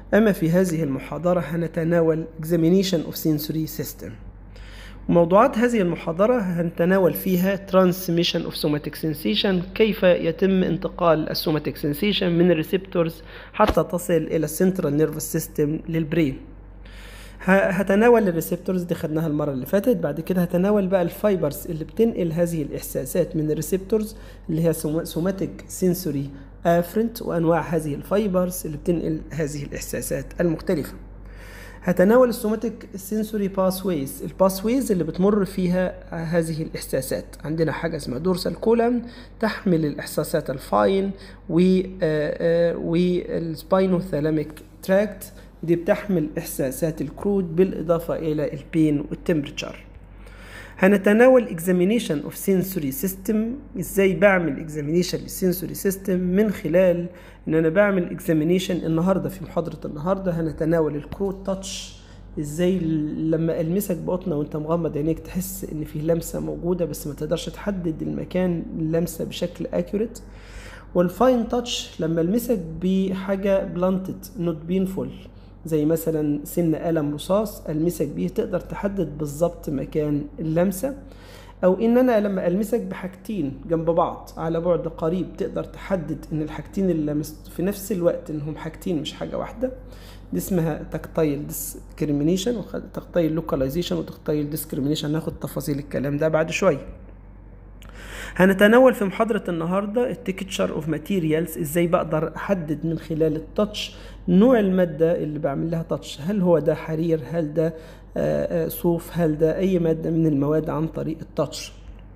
أما في هذه المحاضرة هنتناول examination of sensory system موضوعات هذه المحاضرة هنتناول فيها transmission of somatic sensation كيف يتم انتقال السوماتيك sensation من الريسبتورز حتى تصل إلى السنترال نيرفس سيستم للبرين هتناول الريسبتورز دي خدناها المرة اللي فاتت بعد كده هتناول بقى الفايبرز اللي بتنقل هذه الإحساسات من الريسبتورز اللي هي سوماتيك سنسوري افرنت وأنواع هذه الفايبرز اللي بتنقل هذه الإحساسات المختلفة هتناول السوماتيك سنسوري باسويز الباسويز اللي بتمر فيها هذه الإحساسات عندنا حاجة اسمها دورسال كولم تحمل الإحساسات الفاين والسباينوثالاميك تراكت دي بتحمل إحساسات الكرود بالإضافة إلى البين والتمبرتشر هنتناول examination of sensory system ازاي بعمل examination للسنسوري system من خلال ان انا بعمل examination النهارده في محاضرة النهارده هنتناول الكرود تاتش ازاي لما المسك بقطنة وانت مغمض عينيك تحس ان في لمسة موجودة بس ما تقدرش تحدد المكان اللمسة بشكل accurate والفاين تاتش لما المسك بحاجة بلانتد نوت بينفول زي مثلا سن قلم رصاص المسك بيه تقدر تحدد بالظبط مكان اللمسة او ان انا لما المسك بحاجتين جنب بعض على بعد قريب تقدر تحدد ان الحاجتين اللي لمست في نفس الوقت انهم حاجتين مش حاجة واحدة دي اسمها تكتايل ديسكريميشن وتكتايل لوكاليزيشن وتكتايل ديسكريميشن هناخد تفاصيل الكلام ده بعد شويه هنتناول في محاضرة النهاردة التكتشر اوف ماتيريالز ازاي بقدر احدد من خلال التاتش نوع المادة اللي بعمل لها تاتش هل هو ده حرير هل ده صوف هل ده اي مادة من المواد عن طريق التاتش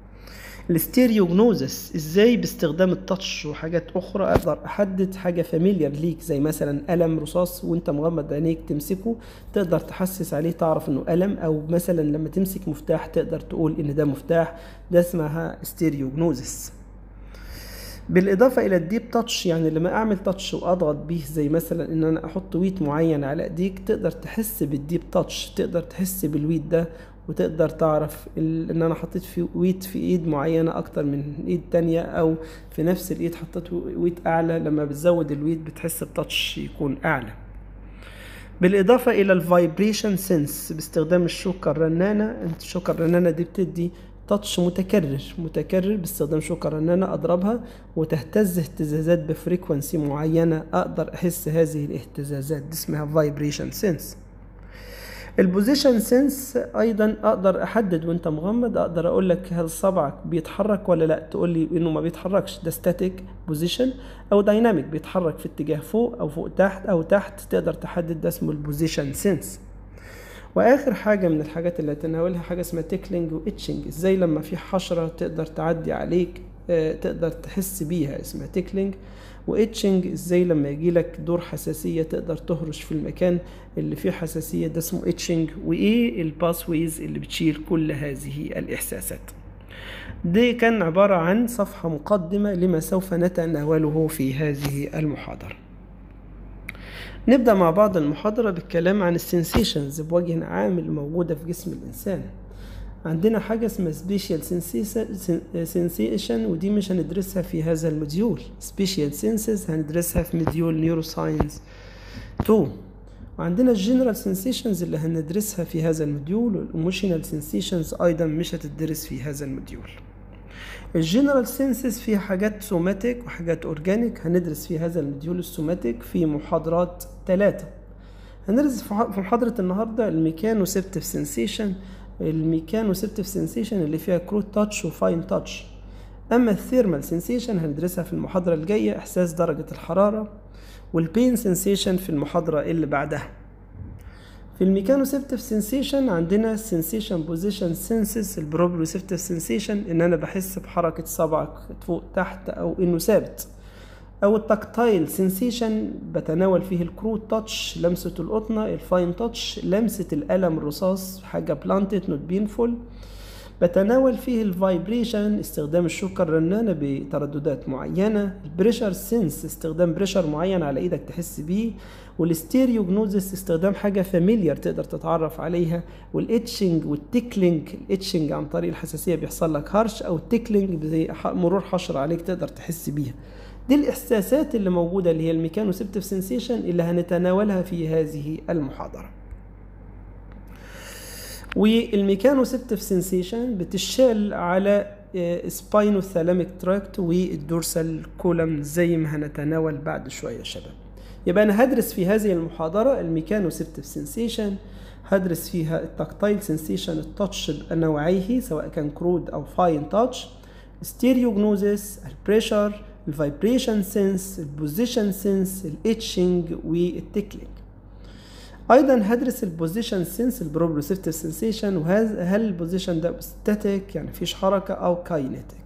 الستيريوجنوزس ازاي باستخدام التاتش وحاجات اخرى اقدر احدد حاجه فاميليار ليك زي مثلا قلم رصاص وانت مغمض عينيك تمسكه تقدر تحسس عليه تعرف انه قلم او مثلا لما تمسك مفتاح تقدر تقول ان ده مفتاح ده اسمها ستيريوجنوزس بالاضافه الى الديب تاتش يعني لما اعمل تاتش واضغط بيه زي مثلا ان انا احط ويت معين على ايديك تقدر تحس بالديب تاتش تقدر تحس بالويت ده وتقدر تعرف ان انا حطيت في ويت في ايد معينة اكتر من ايد تانية او في نفس الايد حطيت ويت اعلى لما بتزود الويت بتحس بتاتش يكون اعلى بالاضافة الى الفايبريشن سنس باستخدام الشوكة الرنانة الشوكة الرنانة دي بتدي تاتش متكرر متكرر باستخدام شوكة رنانة اضربها وتهتز اهتزازات بفريكونسي معينة اقدر احس هذه الاهتزازات دي اسمها فايبريشن سنس البوزيشن سنس ايضا اقدر احدد وانت مغمض اقدر اقول لك هل صبعك بيتحرك ولا لا تقول لي انه ما بيتحركش ده ستاتيك بوزيشن او دايناميك بيتحرك في اتجاه فوق او فوق تحت او تحت تقدر تحدد ده اسمه البوزيشن سنس واخر حاجه من الحاجات اللي هتناولها حاجه اسمها تيكلينج واتشنج ازاي لما في حشره تقدر تعدي عليك تقدر تحس بيها اسمها تيكلينج واتشنج ازاي لما يجي لك دور حساسيه تقدر تهرش في المكان اللي فيه حساسيه ده اسمه اتشنج وايه الباسويز اللي بتشيل كل هذه الاحساسات دي كان عباره عن صفحه مقدمه لما سوف نتناوله في هذه المحاضره نبدا مع بعض المحاضره بالكلام عن السنسيشنز بوجه عام الموجوده في جسم الانسان عندنا حاجة اسمها سبيشال سنسيشن ودي مش هندرسها في هذا الموديول سبيشال سنسز هندرسها في موديول نيورو ساينس 2 وعندنا الجنرال سنسيشنز اللي هندرسها في هذا الموديول والايموشنال سنسيشنز ايضا مش هتدرس في هذا الموديول الجنرال سنسز فيها حاجات سوماتيك وحاجات اورجانيك هندرس في هذا الموديول السوماتيك في محاضرات ثلاثة هندرس في محاضرة النهاردة الميكانوسيبتيف سنسيشن الميكانوسيبتيف سنسيشن اللي فيها كروت تاتش وفاين تاتش اما الثيرمال سنسيشن هندرسها في المحاضره الجايه احساس درجه الحراره والبين سنسيشن في المحاضره اللي بعدها في الميكانوسيبتيف سنسيشن عندنا سنسيشن بوزيشن سنسز البروبريوسيبتيف سنسيشن ان انا بحس بحركه صبعك فوق تحت او انه ثابت او التكتايل سنسيشن بتناول فيه الكروت تاتش لمسة القطنة الفاين تاتش لمسة القلم الرصاص حاجة بلانتد نوت بينفول بتناول فيه الفايبريشن استخدام الشوكة الرنانة بترددات معينة البريشر سنس استخدام بريشر معين على ايدك تحس بيه والستيريوجنوزس استخدام حاجة فاميليار تقدر تتعرف عليها والاتشنج والتيكلينج الاتشنج عن طريق الحساسية بيحصل لك هرش او التيكلينج زي مرور حشر عليك تقدر تحس بيها دي الإحساسات اللي موجودة اللي هي الميكانوسيبتيف سensation اللي هنتناولها في هذه المحاضرة والميكانوسيبتيف سensation بتشال على سباينوثالاميك تراكت والدورسال كولم زي ما هنتناول بعد شوية يا شباب يبقى أنا هدرس في هذه المحاضرة الميكانوسيبتيف سensation هدرس فيها التكتايل سensation التاتش بأنواعيه سواء كان كرود أو فاين تاتش ستيريوجنوزيس البريشر الفايبريشن سنس البوزيشن سنس الاتشنج والتكلينج ايضا هدرس البوزيشن سنس البروبريسيفتيف سنسيشن وهل البوزيشن ده ستاتيك يعني مفيش حركه او كاينيتيك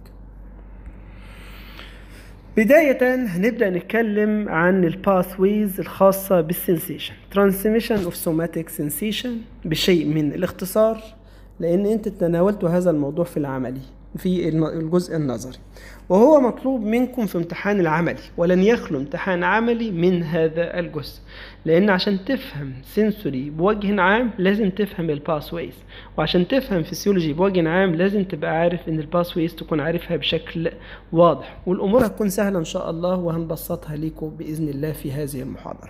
بداية هنبدأ نتكلم عن الباثويز الخاصة بالسنسيشن ترانسميشن اوف سوماتيك سنسيشن بشيء من الاختصار لأن أنت تناولت هذا الموضوع في العملي في الجزء النظري وهو مطلوب منكم في امتحان العملي ولن يخلو امتحان عملي من هذا الجزء لان عشان تفهم سنسوري بوجه عام لازم تفهم الباسويز وعشان تفهم فيسيولوجي بوجه عام لازم تبقى عارف ان الباسويز تكون عارفها بشكل واضح والامور هتكون سهله ان شاء الله وهنبسطها ليكم باذن الله في هذه المحاضره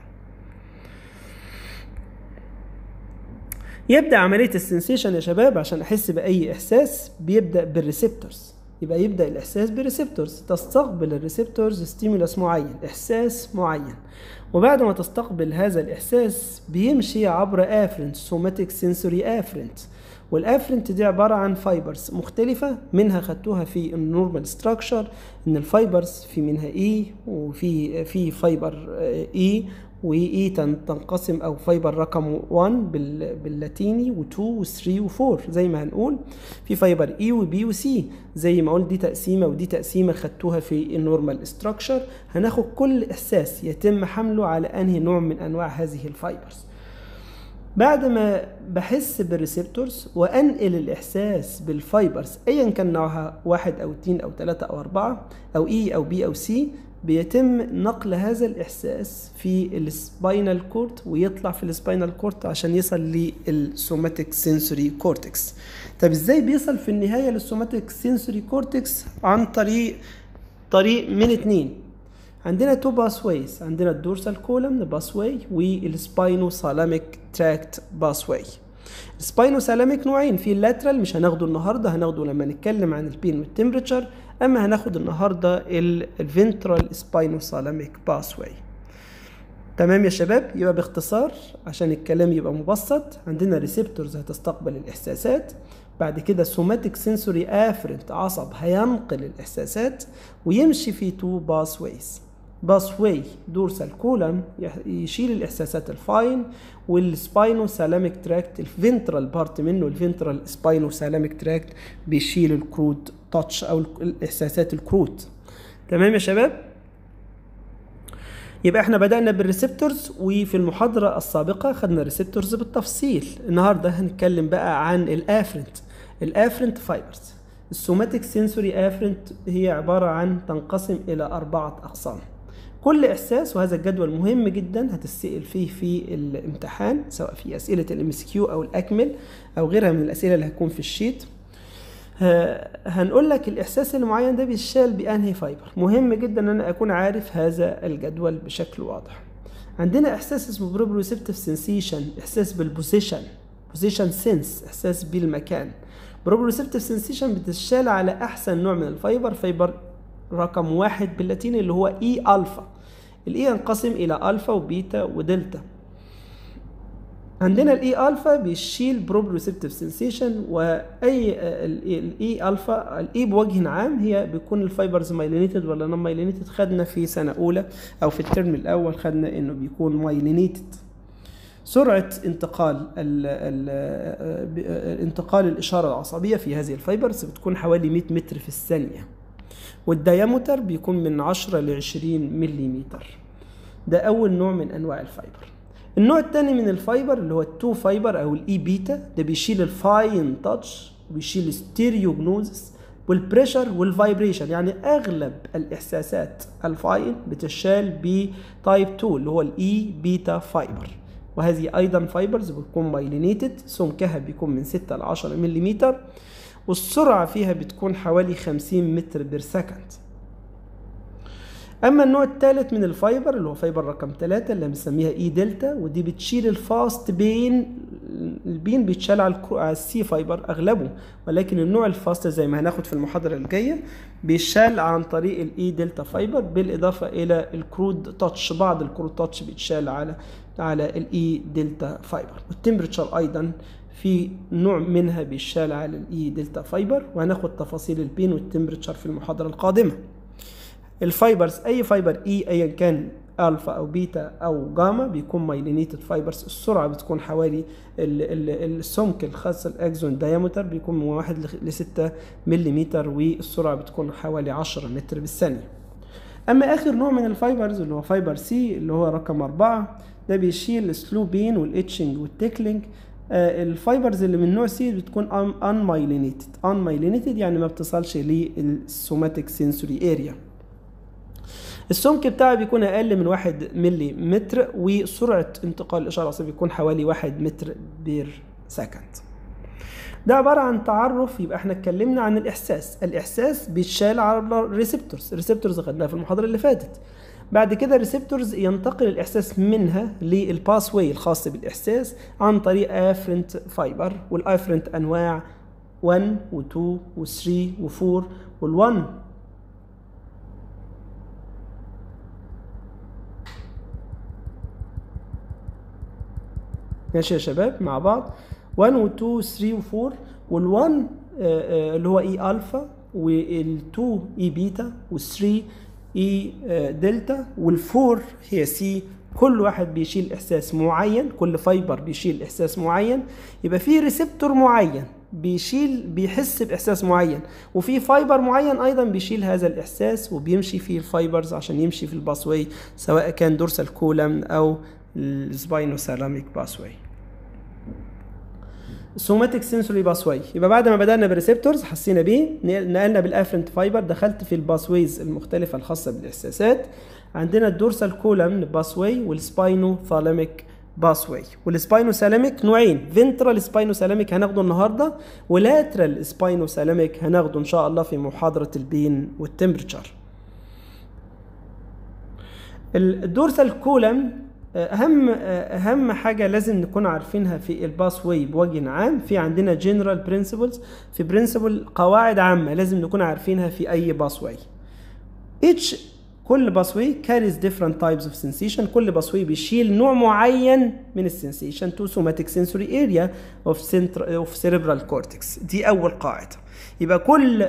يبدا عمليه السنسيشن يا شباب عشان احس باي احساس بيبدا بالريسبتورز يبقى يبدا الاحساس بريسبتورز تستقبل الريسبتورز ستيمولس معين احساس معين وبعد ما تستقبل هذا الاحساس بيمشي عبر افرنت سوماتيك سنسوري افرنت والافرنت دي عباره عن فايبرز مختلفه منها خدتوها في النورمال ستراكشر ان الفايبرز في منها اي وفي في فايبر اي واي تنقسم او فايبر رقم 1 باللاتيني و2 و3 و4 زي ما هنقول في فايبر اي وبي وسي زي ما قلت دي تقسيمه ودي تقسيمه خدتوها في النورمال ستراكشر هناخد كل احساس يتم حمله على انهي نوع من انواع هذه الفايبرز بعد ما بحس بالريسبتورز وانقل الاحساس بالفايبرز ايا كان نوعها واحد او اتنين او تلاتة او اربعة او اي او بي او سي بيتم نقل هذا الإحساس في السباينال كورت ويطلع في السباينال كورت عشان يصل للسوماتيك سنسوري كورتكس طب ازاي بيصل في النهاية للسوماتيك سنسوري كورتكس عن طريق طريق من اتنين عندنا تو باسويز عندنا الدورسال كولم باسواي والسباينو سالاميك تراكت باسواي السباينو سالاميك نوعين في اللاترال مش هناخده النهارده هناخده لما نتكلم عن البين والتمبريتشر اما هناخد النهارده الفنترال سباينوثالاميك باسواي تمام يا شباب يبقى باختصار عشان الكلام يبقى مبسط عندنا ريسبتورز هتستقبل الاحساسات بعد كده سوماتيك سنسوري افرنت عصب هينقل الاحساسات ويمشي في تو باسويز باسواي دورسال كولم يشيل الاحساسات الفاين والسباينو سالاميك تراكت الفنترال بارت منه الفنترال سباينو سالاميك تراكت بيشيل الكروت تاتش او الاحساسات الكروت تمام يا شباب يبقى احنا بدأنا بالريسبتورز وفي المحاضرة السابقة خدنا الريسبتورز بالتفصيل النهاردة هنتكلم بقى عن الافرنت الافرنت فايبرز السوماتيك سنسوري افرنت هي عبارة عن تنقسم إلى أربعة أقسام كل إحساس وهذا الجدول مهم جدا هتسأل فيه في الامتحان سواء في أسئلة الام اس كيو أو الأكمل أو غيرها من الأسئلة اللي هتكون في الشيت هنقول لك الاحساس المعين ده بيشال بانهي فايبر مهم جدا ان انا اكون عارف هذا الجدول بشكل واضح عندنا احساس اسمه بروبريسبتيف سنسيشن احساس بالبوزيشن بوزيشن سنس احساس بالمكان بروبريسبتيف سنسيشن بتشال على احسن نوع من الفايبر فايبر رقم واحد باللاتيني اللي هو اي الفا الاي ينقسم الى الفا وبيتا ودلتا عندنا الاي الفا بيشيل بروبريسبتيف سنسيشن واي الاي الفا الاي بوجه عام هي بيكون الفايبرز مايلينيتد ولا نون مايلينيتد خدنا في سنه اولى او في الترم الاول خدنا انه بيكون مايلينيتد سرعة انتقال ال ال انتقال الإشارة العصبية في هذه الفايبرز بتكون حوالي 100 متر في الثانية والديامتر بيكون من 10 ل 20 ملم ده أول نوع من أنواع الفايبر النوع الثاني من الفايبر اللي هو التو فايبر او الاي بيتا ده بيشيل الفاين تاتش وبيشيل الستيريوجنوزس والبريشر والفايبريشن يعني اغلب الاحساسات الفاين بتشال بتايب 2 اللي هو الاي بيتا فايبر وهذه ايضا فايبرز بتكون مايلينيتد سمكها بيكون من 6 ل 10 ملم والسرعه فيها بتكون حوالي 50 متر بير سكند اما النوع الثالث من الفايبر اللي هو فايبر رقم 3 اللي بنسميها اي دلتا ودي بتشيل الفاست بين البين بيتشال على, الكرو... على السي فايبر اغلبه ولكن النوع الفاست زي ما هناخد في المحاضره الجايه بيتشال عن طريق الاي دلتا فايبر بالاضافه الى الكرود تاتش بعض الكرود تاتش بيتشال على على الاي دلتا فايبر والتمبريتشر ايضا في نوع منها بيشال على الاي دلتا فايبر وهناخد تفاصيل البين والتمبريتشر في المحاضره القادمه الفايبرز اي فايبر اي ايا كان الفا او بيتا او جاما بيكون مايلينيتد فايبرز السرعه بتكون حوالي السمك الخاص الاكزون دايمتر بيكون من 1 ل 6 ملم والسرعه بتكون حوالي 10 متر بالثانيه اما اخر نوع من الفايبرز اللي هو فايبر سي اللي هو رقم أربعة ده بيشيل السلو بين والاتشنج والتيكلينج آه الفايبرز اللي من نوع سي بتكون ان مايلينيتد ان مايلينيتد يعني ما بتصلش للسوماتيك سنسوري اريا السمك بتاعه بيكون اقل من واحد ملي متر وسرعه انتقال الاشاره العصبيه بيكون حوالي واحد متر بير سكند ده عبارة عن تعرف يبقى احنا اتكلمنا عن الإحساس الإحساس بيتشال على الريسبتورز الريسبتورز خدناها في المحاضرة اللي فاتت بعد كده الريسبتورز ينتقل الإحساس منها للباس واي الخاص بالإحساس عن طريق افرنت فايبر والافرنت أنواع 1 و2 و3 و4 وال1 ماشي يا شباب مع بعض 1 و 2 و 3 و 4 وال 1 اللي هو اي الفا وال 2 اي بيتا وال 3 اي دلتا وال 4 هي سي كل واحد بيشيل احساس معين كل فايبر بيشيل احساس معين يبقى في ريسبتور معين بيشيل بيحس باحساس معين وفي فايبر معين ايضا بيشيل هذا الاحساس وبيمشي فيه الفايبرز عشان يمشي في الباسواي سواء كان دورسال كولم او السباينوسالاميك باسواي سوماتيك سنسوري باسواي يبقى بعد ما بدانا بالريسبتورز حسينا بيه نقلنا بالافرنت فايبر دخلت في الباسويز المختلفه الخاصه بالاحساسات عندنا الدورسال كولم باسواي والسباينو ثالاميك باسواي والسباينو سالاميك نوعين فنترال سباينو سالاميك هناخده النهارده ولاترال سباينو سالاميك هناخده ان شاء الله في محاضره البين والتمبرتشر الدورسال كولم اهم اهم حاجه لازم نكون عارفينها في الباس واي بوجه عام في عندنا جنرال برنسبلز في برنسبل قواعد عامه لازم نكون عارفينها في اي باس واي each كل باس واي carries different types of sensation كل باس واي بيشيل نوع معين من السنسيشن to somatic sensory area of, of cerebral cortex دي اول قاعده يبقى كل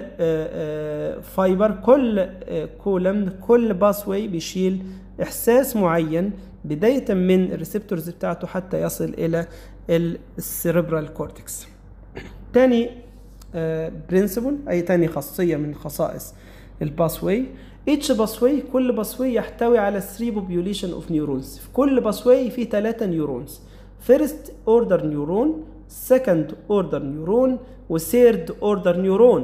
فايبر كل كولم كل باس واي بيشيل احساس معين بداية من الريسبتورز بتاعته حتى يصل إلى السيربرال كورتكس تاني برنسبل أي تاني خاصية من خصائص الباسواي each باسواي كل باسواي يحتوي على 3 population of neurons في كل باسواي فيه 3 نيورونز first order neuron second order neuron و third order neuron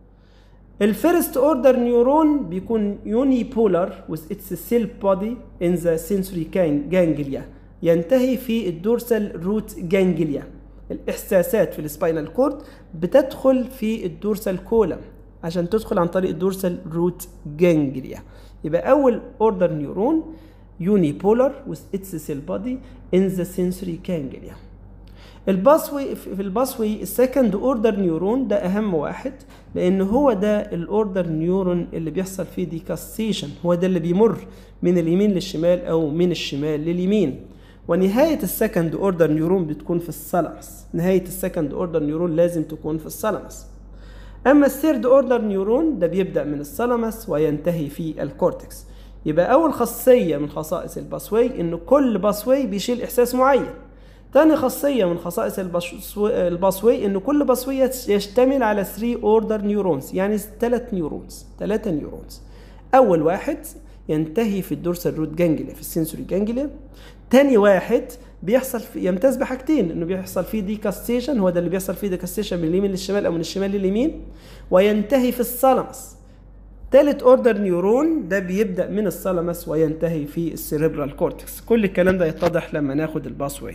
الفيرست اوردر نيورون بيكون يوني بولار with its cell body in the sensory ganglia ينتهي في الدورسال روت جانجليا الاحساسات في السباينال كورد بتدخل في الدورسال كولم عشان تدخل عن طريق الدورسال روت جانجليا يبقى اول اوردر نيورون يوني بولار with its cell body in the sensory ganglia الباسوي في الباسوي السكند اوردر نيورون ده اهم واحد لان هو ده الاوردر نيورون اللي بيحصل فيه ديكاستيشن هو ده اللي بيمر من اليمين للشمال او من الشمال لليمين ونهاية السكند اوردر نيورون بتكون في الثالاموس نهاية السكند اوردر نيورون لازم تكون في الثالاموس اما الثيرد اوردر نيورون ده بيبدأ من الثالاموس وينتهي في الكورتكس يبقى اول خاصية من خصائص الباسواي ان كل باسواي بيشيل احساس معين تاني خاصية من خصائص الباسوي ان كل باسوية يشتمل على 3 اوردر نيورونز يعني 3 نيورونز 3 نيورونز اول واحد ينتهي في الدورسال روت جانجليا في السنسوري جانجليا تاني واحد بيحصل في يمتاز بحاجتين انه بيحصل فيه ديكاستيشن هو ده اللي بيحصل فيه ديكاستيشن من اليمين للشمال او من الشمال لليمين وينتهي في الثالاموس تالت اوردر نيورون ده بيبدا من الثالاموس وينتهي في السيريبرال كورتكس كل الكلام ده يتضح لما ناخد الباسواي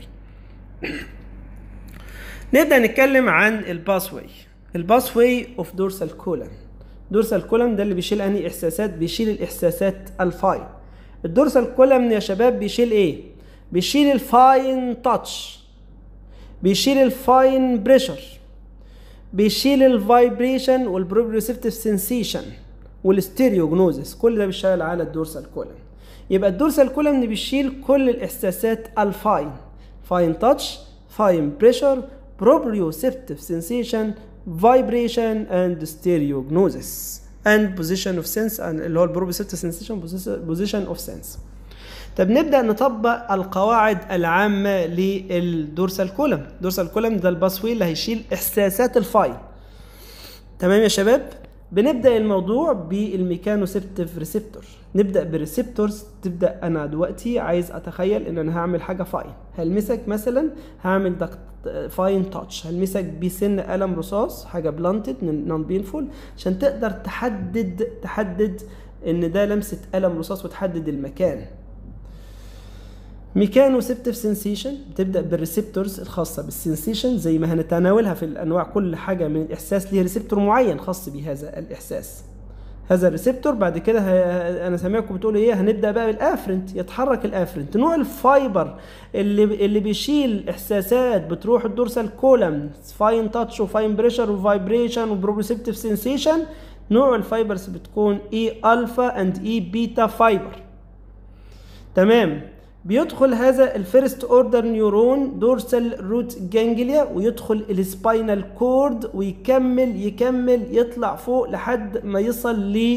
نبدا نتكلم عن الباسواي الباسواي اوف دورسال كولن دورسال كولم ده اللي بيشيل انهي احساسات بيشيل الاحساسات الفاين الدورسال كولم يا شباب بيشيل ايه بيشيل الفاين تاتش بيشيل الفاين بريشر بيشيل الفايبريشن والبروبريوسيفتيف سensation والستيريوجنوزس كل ده بيشتغل على الدورسال كولم يبقى الدورسال كولم بيشيل كل الاحساسات الفاين فاين تاتش فاين بريشر proprioceptive sensation vibration and stereognosis and position of sense اللي هو البروبريوسيفتيف sensation position of sense طب نبدا نطبق القواعد العامه للدورسال كولم الدورسال كولم ده الباسوي اللي هيشيل احساسات الفاين تمام يا شباب بنبدا الموضوع بالميكانوسيبتيف ريسبتور نبدا بالريسبتورز تبدا انا دلوقتي عايز اتخيل ان انا هعمل حاجه فاين هلمسك مثلا هعمل دكت فاين تاتش هلمسك بسن قلم رصاص حاجه بلانتد نون بينفول عشان تقدر تحدد تحدد ان ده لمسه قلم رصاص وتحدد المكان ميكانوسيبتيف سنسيشن بتبدا بالريسبتورز الخاصه بالسنسيشن زي ما هنتناولها في الانواع كل حاجه من الاحساس ليه ريسبتور معين خاص بهذا الاحساس هذا الريسبتور بعد كده ه... انا سامعكم بتقولوا ايه هنبدا بقى بالافرنت يتحرك الافرنت نوع الفايبر اللي اللي بيشيل احساسات بتروح الدورسال كولم فاين تاتش وفاين بريشر وفايبريشن وبروبريسبتيف سنسيشن نوع الفايبرز بتكون اي الفا اند اي بيتا فايبر تمام بيدخل هذا الفيرست اوردر نيورون دورسال روت جانجليا ويدخل السباينال كورد ويكمل يكمل يطلع فوق لحد ما يصل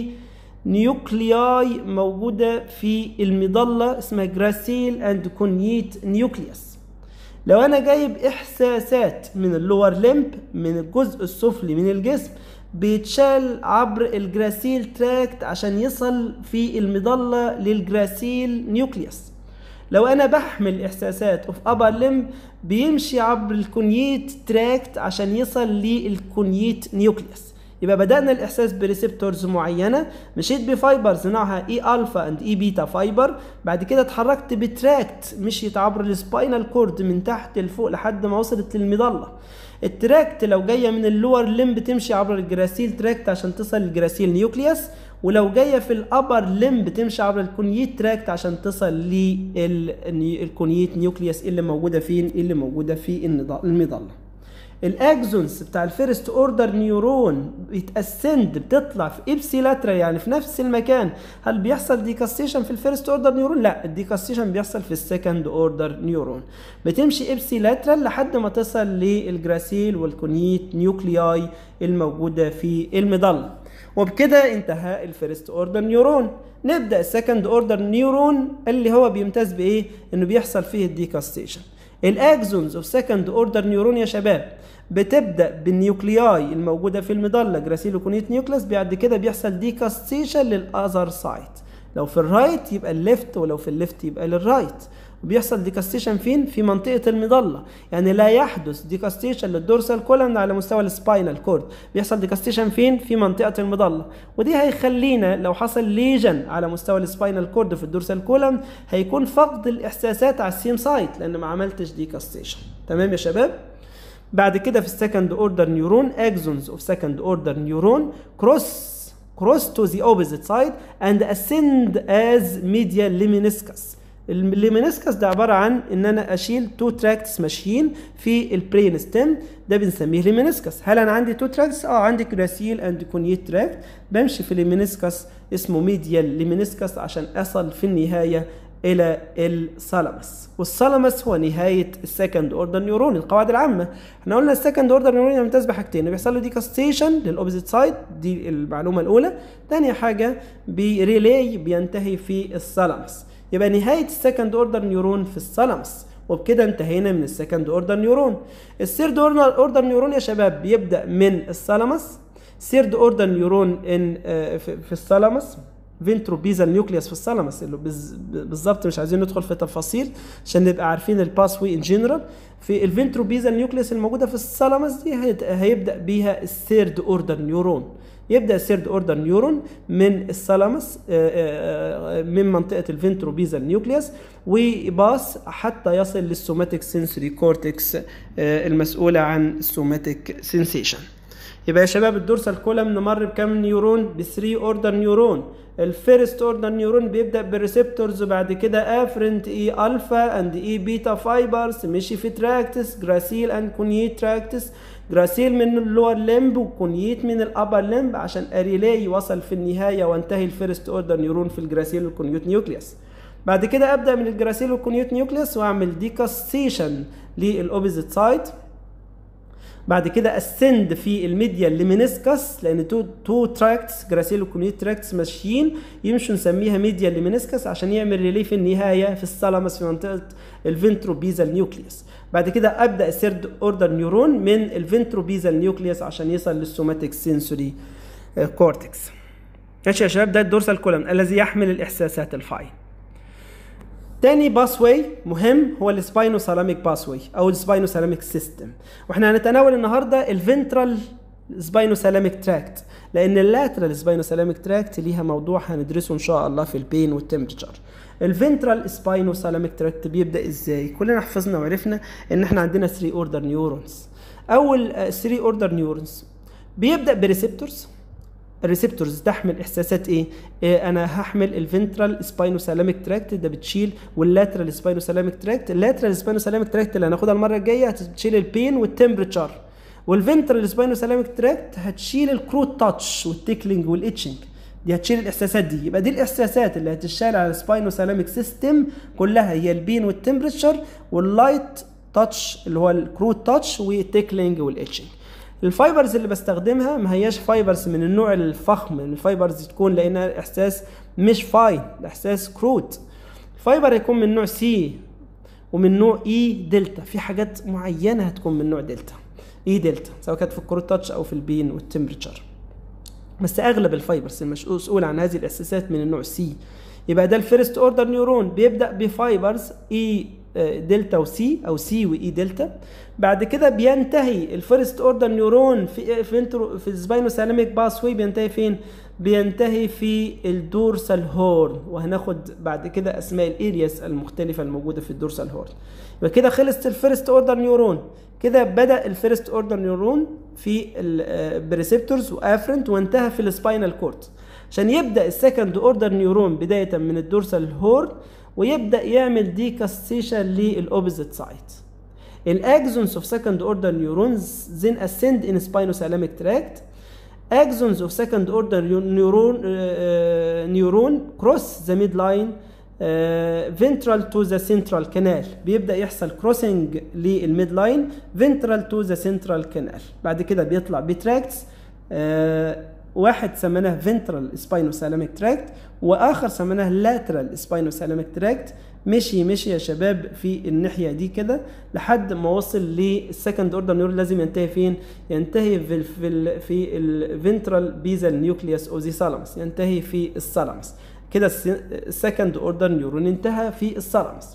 لنيوكلياي موجودة في المظلة اسمها جراسيل اند كونيت نيوكليوس لو انا جايب احساسات من اللور ليمب من الجزء السفلي من الجسم بيتشال عبر الجراسيل تراكت عشان يصل في المظلة للجراسيل نيوكليوس لو انا بحمل احساسات اوف ابر ليم بيمشي عبر الكونيت تراكت عشان يصل للكونيت نيوكليوس يبقى بدأنا الإحساس بريسبتورز معينة مشيت بفايبرز نوعها إي ألفا أند إي بيتا فايبر بعد كده اتحركت بتراكت مشيت عبر السباينال كورد من تحت لفوق لحد ما وصلت للمظلة التراكت لو جاية من اللور ليم بتمشي عبر الجراسيل تراكت عشان تصل للجراسيل نيوكليوس ولو جايه في الابر ليم بتمشي عبر الكونيت تراكت عشان تصل للكونيت نيوكليوس اللي موجوده فين اللي موجوده في المظله الاكزونز بتاع الفيرست اوردر نيورون بيتاسند بتطلع في ابسي لاترا يعني في نفس المكان هل بيحصل ديكاستيشن في الفيرست اوردر نيورون لا الديكاستيشن بيحصل في السكند اوردر نيورون بتمشي ابسي لاترال لحد ما تصل للجراسيل والكونيت نيوكلياي الموجوده في المظله وبكده انتهى الفيرست اوردر نيورون نبدا السكند اوردر نيورون اللي هو بيمتاز بايه انه بيحصل فيه الديكاستيشن الاكزونز اوف سكند اوردر نيورون يا شباب بتبدا بالنيوكلياي الموجوده في المظله جراسيل وكونيت نيوكليس بعد كده بيحصل ديكاستيشن للاذر سايد لو في الرايت يبقى الليفت ولو في الليفت يبقى للرايت وبيحصل ديكاستيشن فين في منطقه المظله يعني لا يحدث ديكاستيشن للدورسال كولن على مستوى السباينال كورد بيحصل ديكاستيشن فين في منطقه المظله ودي هيخلينا لو حصل ليجن على مستوى السباينال كورد في الدورسال كولن هيكون فقد الاحساسات على السيم سايت لان ما عملتش ديكاستيشن تمام يا شباب بعد كده في السكند اوردر نيورون اكزونز اوف سكند اوردر نيورون كروس cross to the opposite side and ascend as medial lemniscus الليمينسكس ده عباره عن ان انا اشيل تو تراكتس ماشيين في البرين ستيم ده بنسميه ليمينسكس هل انا عندي تو تراكتس اه عندي جراسيل اند كونيت تراكت بمشي في الليمينسكس اسمه ميديال ليمينسكس عشان اصل في النهايه الى الثالاموس والثالاموس هو نهايه السكند اوردر نيورون القواعد العامه احنا قلنا السكند اوردر نيورون يمتاز بحاجتين بيحصل له ديكاستيشن للاوبزيت سايد دي المعلومه الاولى ثاني حاجه بريلي بينتهي في الثالاموس يبقى نهايه السكند اوردر نيورون في الثالاموس وبكده انتهينا من السكند اوردر نيورون الثيرد اوردر نيورون يا شباب بيبدا من الثالاموس ثيرد اوردر نيورون ان في الثالاموس فينتروبيزال نيوكليوس في الثالاموس اللي بالظبط مش عايزين ندخل في تفاصيل عشان نبقى عارفين الباس واي ان جنرال في الفينتروبيزال نيوكليوس الموجوده في الثالاموس دي هيبدا بيها الثيرد اوردر نيورون يبدا الثيرد اوردر نيورون من الثالاموس من منطقه الفنتروبيزال نيوكليوس ويباص حتى يصل للسوماتيك سنسوري كورتكس المسؤوله عن السوماتيك سنسيشن يبقى يا شباب الدورسال كولم نمر بكام نيورون ب 3 اوردر نيورون الفيرست اوردر نيورون بيبدا بالريسبتورز وبعد كده افرنت اي الفا اند اي بيتا فايبرز مشي في تراكتس جراسيل اند كونيت تراكتس جراسيل من اللور لمب وكونيت من الابر لمب عشان اريلاي يوصل في النهايه وانتهي الفيرست اوردر نيورون في الجراسيل والكونيوت نيوكليوس بعد كده ابدا من الجراسيل والكونيوت نيوكليوس واعمل ديكاستيشن للاوبزيت سايد بعد كده اسند في الميديا لمينيسكس لان تو تو تراكتس جراسيل وكونيوت تراكتس ماشيين يمشوا نسميها ميديا لمينيسكس عشان يعمل ريلي في النهايه في الثالاموس في منطقه الفنتروبيزال نيوكليوس بعد كده ابدا الثيرد اوردر نيورون من الفنتروبيزال نيوكليوس عشان يصل للسوماتيك سنسوري كورتكس ماشي يا شباب ده الدورسال كولم الذي يحمل الاحساسات الفاين تاني باسوي مهم هو السباينوثالاميك باسوي او السباينوثالاميك سيستم واحنا هنتناول النهارده الفنترال سباينوثالاميك تراكت لان اللاترال سباينوثالاميك تراكت ليها موضوع هندرسه ان شاء الله في البين والتمبرتشر الفنترال سباينوثالاميك تراكت بيبدا ازاي كلنا حفظنا وعرفنا ان احنا عندنا 3 اوردر نيورونز اول 3 اوردر نيورونز بيبدا بريسبتورز الريسبتورز تحمل احساسات ايه؟ إيه انا هحمل الفنترال سباينوثالاميك تراكت ده بتشيل واللاترال سباينوثالاميك تراكت اللاترال سباينوثالاميك تراكت اللي هناخدها المره الجايه هتشيل البين والتمبرتشر والفنترال سباينوثالاميك تراكت هتشيل الكروت تاتش والتيكلينج والاتشنج دي هتشيل الاحساسات دي يبقى دي الاحساسات اللي هتشال على السباينوثالاميك سيستم كلها هي البين والتمبرتشر واللايت تاتش اللي هو الكروت تاتش والتيكلينج والاتشنج الفايبرز اللي بستخدمها ما هياش فايبرز من النوع الفخم الفايبرز تكون لانها احساس مش فاين احساس كروت الفايبر يكون من نوع سي ومن نوع اي دلتا في حاجات معينه هتكون من نوع دلتا اي دلتا سواء كانت في الكروت تاتش او في البين والتمبرتشر بس اغلب الفايبرز المسؤول عن هذه الاحساسات من النوع سي يبقى ده الفيرست اوردر نيورون بيبدا بفايبرز اي دلتا وسي او سي واي دلتا بعد كده بينتهي الفيرست اوردر نيورون في في في السباينوثالاميك باث واي بينتهي فين بينتهي في الدورسال هورن وهناخد بعد كده اسماء الارياس المختلفه الموجوده في الدورسال هورن يبقى كده خلصت الفيرست اوردر نيورون كده بدا الفيرست اوردر نيورون في البريسبتورز وافرنت وانتهى في السباينال كورد عشان يبدا السكند اوردر نيورون بدايه من الدورسال هورن ويبدا يعمل ديكاستيشن للاوبزيت سايد الاكزونز اوف سكند اوردر نيورونز then ascend in spinothalamic tract axons of second order neuron uh, neuron cross the midline uh, ventral to the central canal بيبدا يحصل كروسنج للميد لاين ventral to the central canal بعد كده بيطلع بتراكتس uh, واحد سميناه ventral spinothalamic tract واخر سميناه lateral spinothalamic tract مشي مشي يا شباب في الناحيه دي كده لحد ما وصل للسكند اوردر نيورون لازم ينتهي فين؟ ينتهي في ال في ال في الفنترال بيزال نيوكليوس او زي ثالاموس ينتهي في الثالاموس كده السكند اوردر نيورون انتهى في الثالاموس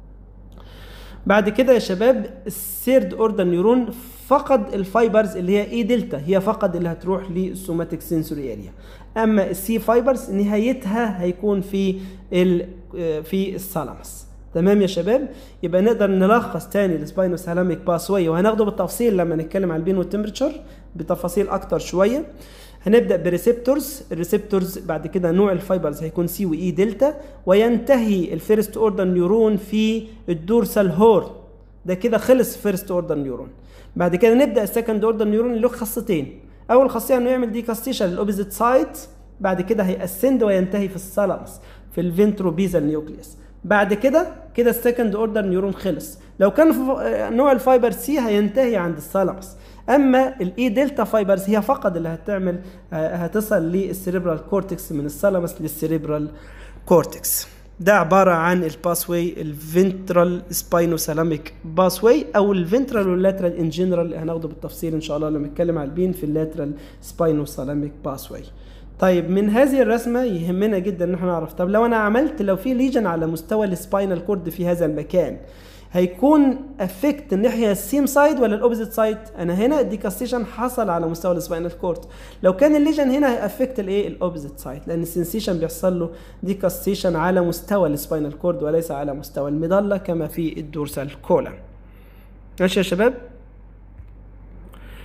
بعد كده يا شباب الثيرد اوردر نيورون فقد الفايبرز اللي هي اي دلتا هي فقد اللي هتروح للسوماتيك سنسوري اريا اما السي فايبرز نهايتها هيكون في ال في الثالاموس تمام يا شباب يبقى نقدر نلخص تاني السباينوثالاميك باسوي وهناخده بالتفصيل لما نتكلم عن البين والتمبرتشر بتفاصيل اكتر شويه هنبدا بريسبتورز الريسبتورز بعد كده نوع الفايبرز هيكون سي واي دلتا وينتهي الفيرست اوردر نيورون في الدورسال هورن ده كده خلص فيرست اوردر نيورون بعد كده نبدا السكند اوردر نيورون اللي له خاصتين اول خاصيه انه يعمل ديكاستيشن للاوبزيت سايد بعد كده هيأسند وينتهي في الثالاموس في الفنتروبيزال نيوكليوس بعد كده كده السكند اوردر نيورون خلص لو كان نوع الفايبر سي هينتهي عند الثالاموس اما الاي دلتا فايبرز هي فقط اللي هتعمل هتصل للسيريبرال كورتكس من الثالاموس للسيريبرال كورتكس ده عبارة عن الباسوي الفنترال سباينوثالاميك باسوي او الفنترال واللاترال ان جنرال اللي هناخده بالتفصيل ان شاء الله لما نتكلم على البين في اللاترال سباينوثالاميك باسوي طيب من هذه الرسمة يهمنا جدا ان احنا نعرف طب لو انا عملت لو في ليجن على مستوى السباينال كورد في هذا المكان هيكون افكت الناحيه السيم سايد ولا الاوبزيت سايد انا هنا الديكاستيشن حصل على مستوى السباينال كورد لو كان الليجن هنا هيافكت الايه الاوبزيت سايد لان السنسيشن بيحصل له ديكاستيشن على مستوى السباينال كورد وليس على مستوى المظله كما في الدورسال كولم ماشي يا شباب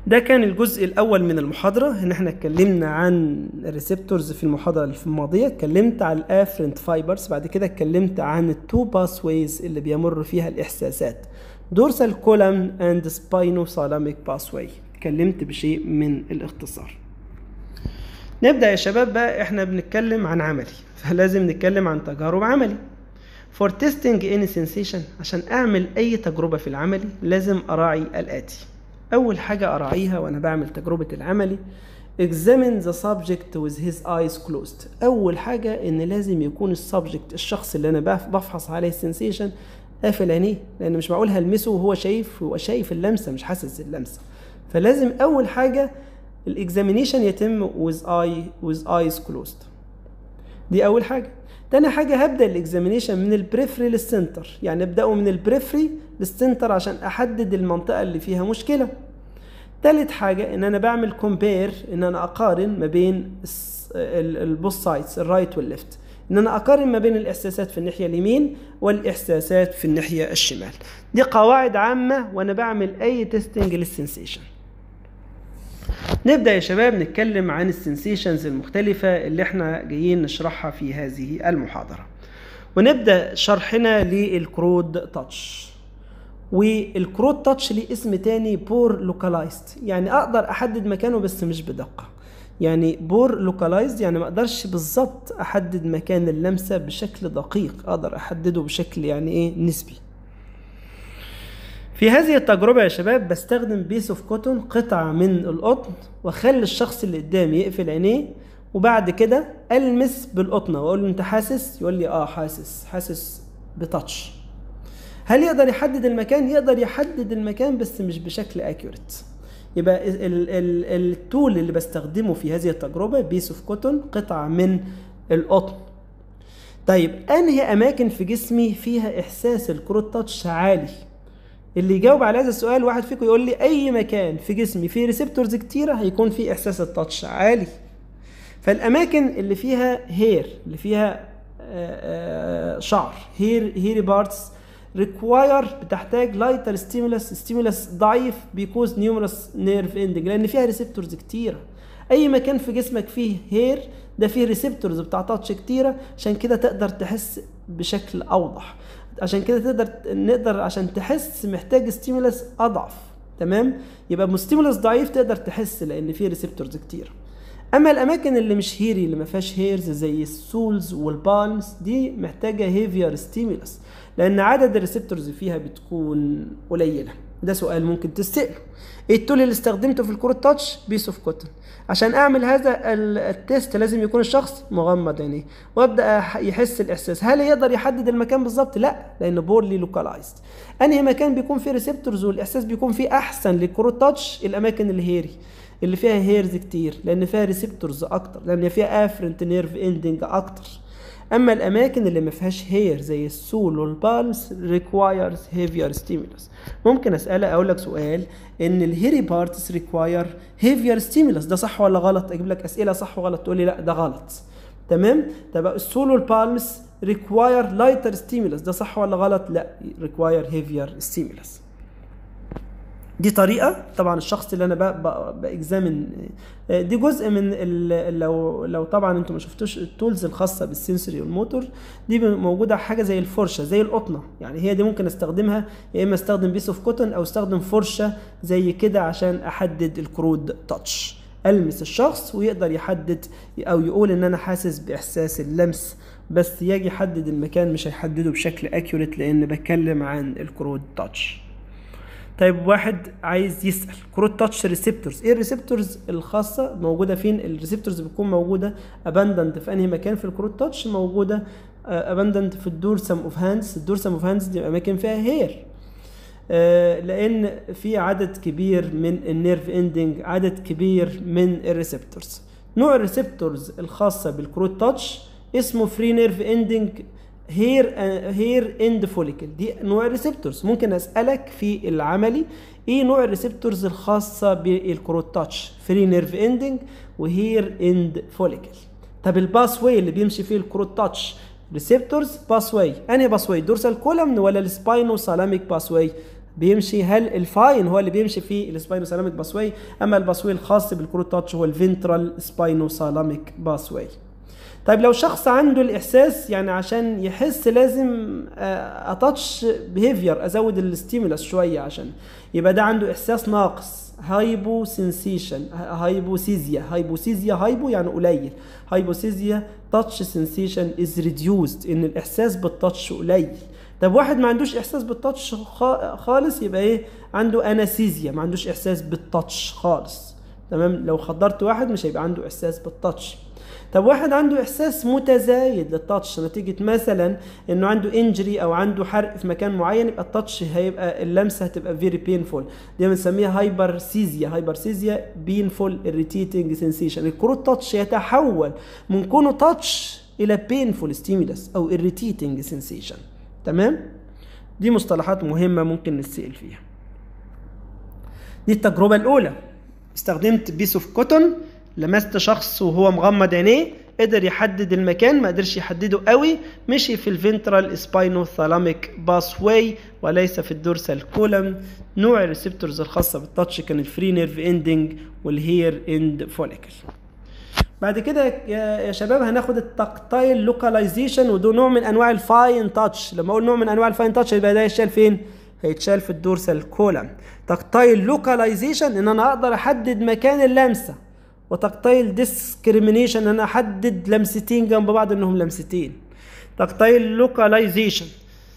ده كان الجزء الاول من المحاضره ان احنا اتكلمنا عن الريسبتورز في المحاضره اللي في الماضيه اتكلمت على الافرنت فايبرز بعد كده اتكلمت عن التو باس ويز اللي بيمر فيها الاحساسات دورسال كولم اند سباينو سالاميك باس واي اتكلمت بشيء من الاختصار نبدا يا شباب بقى احنا بنتكلم عن عملي فلازم نتكلم عن تجارب عملي for testing any sensation عشان اعمل اي تجربه في العملي لازم اراعي الاتي أول حاجة أراعيها وأنا بعمل تجربة العملي examine the subject with his eyes closed أول حاجة إن لازم يكون السبجكت الشخص اللي أنا بفحص عليه السنسيشن قافل عينيه لأن مش معقول هلمسه وهو شايف هو شايف اللمسة مش حاسس اللمسة فلازم أول حاجة الاكزامينيشن يتم with eye with eyes closed دي أول حاجة تاني حاجة هبدأ الاكزامينيشن من البريفري للسنتر يعني ابدأه من البريفري للسنتر عشان أحدد المنطقة اللي فيها مشكلة تالت حاجة إن أنا بعمل كومبير إن أنا أقارن ما بين البوست سايدز الرايت والليفت إن أنا أقارن ما بين الإحساسات في الناحية اليمين والإحساسات في الناحية الشمال دي قواعد عامة وأنا بعمل أي تيستنج للسنسيشن نبدأ يا شباب نتكلم عن السنسيشنز المختلفة اللي احنا جايين نشرحها في هذه المحاضرة ونبدأ شرحنا للكرود تاتش والكرود تاتش ليه اسم تاني بور لوكالايزد يعني اقدر احدد مكانه بس مش بدقة يعني بور لوكالايزد يعني ما اقدرش بالظبط احدد مكان اللمسة بشكل دقيق اقدر احدده بشكل يعني ايه نسبي في هذه التجربة يا شباب بستخدم بيس اوف كوتون قطعة من القطن واخلي الشخص اللي قدامي يقفل عينيه وبعد كده المس بالقطنة واقول له انت حاسس يقول لي اه حاسس حاسس بتاتش هل يقدر يحدد المكان يقدر يحدد المكان بس مش بشكل اكيوريت يبقى التول اللي بستخدمه في هذه التجربة بيس اوف كوتون قطعة من القطن طيب انهي اماكن في جسمي فيها احساس الكروت تاتش عالي اللي يجاوب على هذا السؤال واحد فيكم يقول لي اي مكان في جسمي فيه ريسبتورز كتيره هيكون فيه احساس التاتش عالي فالاماكن اللي فيها هير اللي فيها شعر هير هيري بارتس ريكواير بتحتاج لايتر ستيمولس ستيمولس ضعيف بيكوز نيومرس نيرف اندنج لان فيها ريسبتورز كتيره اي مكان في جسمك فيه هير ده فيه ريسبتورز بتاع تاتش كتيره عشان كده تقدر تحس بشكل اوضح عشان كده تقدر نقدر عشان تحس محتاج ستيمولس اضعف تمام يبقى ستيمولس ضعيف تقدر تحس لان فيه ريسبتورز كتير اما الاماكن اللي مش هيري اللي ما فيهاش هيرز زي السولز والبالمز دي محتاجه هيفير ستيمولس لان عدد الريسبتورز فيها بتكون قليله ده سؤال ممكن تسأله ايه التول اللي استخدمته في الكروت تاتش بيس اوف كوتن عشان اعمل هذا التيست لازم يكون الشخص مغمض عينيه وابدا يحس الاحساس هل يقدر يحدد المكان بالظبط لا لان بورلي لوكالايزد انهي مكان بيكون فيه ريسبتورز والاحساس بيكون فيه احسن للكروت تاتش الاماكن الهيري اللي فيها هيرز كتير لان فيها ريسبتورز اكتر لان فيها افرنت نيرف اندنج اكتر اما الاماكن اللي ما فيهاش هير زي السول والبالمز ريكوايرز هيفير ستيمولس ممكن اسالك اقول لك سؤال ان الهيري بارتس ريكواير هيفير ستيمولس ده صح ولا غلط اجيب لك اسئله صح وغلط تقول لي لا ده غلط تمام طب السول والبالمز ريكواير لايتر ستيمولس ده صح ولا غلط لا ريكواير هيفير ستيمولس دي طريقة طبعا الشخص اللي انا باكزامن دي جزء من لو لو طبعا انتم ما شفتوش التولز الخاصة بالسنسوري والموتور دي موجودة حاجة زي الفرشة زي القطنة يعني هي دي ممكن استخدمها يا اما استخدم بيس اوف كوتون او استخدم فرشة زي كده عشان احدد الكرود تاتش المس الشخص ويقدر يحدد او يقول ان انا حاسس باحساس اللمس بس يجي يحدد المكان مش هيحدده بشكل اكيوريت لان بتكلم عن الكرود تاتش طيب واحد عايز يسال كروت تاتش ريسبتورز ايه الريسبتورز الخاصه موجوده فين الريسبتورز بتكون موجوده اباندنت في انهي مكان في الكروت تاتش موجوده اباندنت في الدورسم اوف هاندز الدورسم اوف هاندز دي اماكن فيها هير لان في عدد كبير من النيرف اندنج عدد كبير من الريسبتورز نوع الريسبتورز الخاصه بالكروت تاتش اسمه فري نيرف اندنج هير هير اند فوليكل دي نوع الريسبتورز ممكن اسالك في العملي ايه نوع الريسبتورز الخاصه بالكروت تاتش فري نيرف اندنج وهير اند فوليكل طب الباس واي اللي بيمشي فيه الكروت تاتش ريسبتورز باس واي انهي باس واي دورسال كولمن ولا السباينو سالاميك باس واي بيمشي هل الفاين هو اللي بيمشي في السباينوثالاميك باسواي اما الباسواي الخاص بالكروت تاتش هو الفنترال سباينوثالاميك باسواي طيب لو شخص عنده الاحساس يعني عشان يحس لازم اتاتش بيهيفير ازود الستيمولس شويه عشان يبقى ده عنده احساس ناقص هايبو سنسيشن هايبوسيزيا هايبوسيزيا هايبو يعني قليل هايبوسيزيا تاتش سنسيشن از ريديوزد ان الاحساس بالتاتش قليل طب واحد ما عندوش احساس بالتاتش خالص يبقى ايه عنده اناسيزيا ما عندوش احساس بالتاتش خالص تمام لو خدرت واحد مش هيبقى عنده احساس بالتاتش طب واحد عنده احساس متزايد للتاتش نتيجه مثلا انه عنده انجري او عنده حرق في مكان معين يبقى التاتش هيبقى اللمسه هتبقى فيري بينفول دي بنسميها هايبرسيزيا هايبرسيزيا بينفول irritating سنسيشن الكروت تاتش يتحول من كونه تاتش الى بينفول ستيمولس او irritating سنسيشن تمام دي مصطلحات مهمه ممكن نتسال فيها دي التجربه الاولى استخدمت بيس اوف كوتون لمست شخص وهو مغمض عينيه قدر يحدد المكان ما قدرش يحدده قوي مشي في الفنترال سباينوثالاميك باس واي وليس في الدورسال كولم نوع الريسبتورز الخاصه بالتاتش كان الفري نيرف اندنج والهير اند فوليكل بعد كده يا شباب هناخد التكتايل لوكاليزيشن وده نوع من انواع الفاين تاتش لما اقول نوع من انواع الفاين تاتش يبقى ده يتشال فين هيتشال في الدورسال كولم تكتايل لوكاليزيشن ان انا اقدر احدد مكان اللمسه وتكتايل ديسكريميشن ان انا احدد لمستين جنب بعض انهم لمستين تكتايل لوكاليزيشن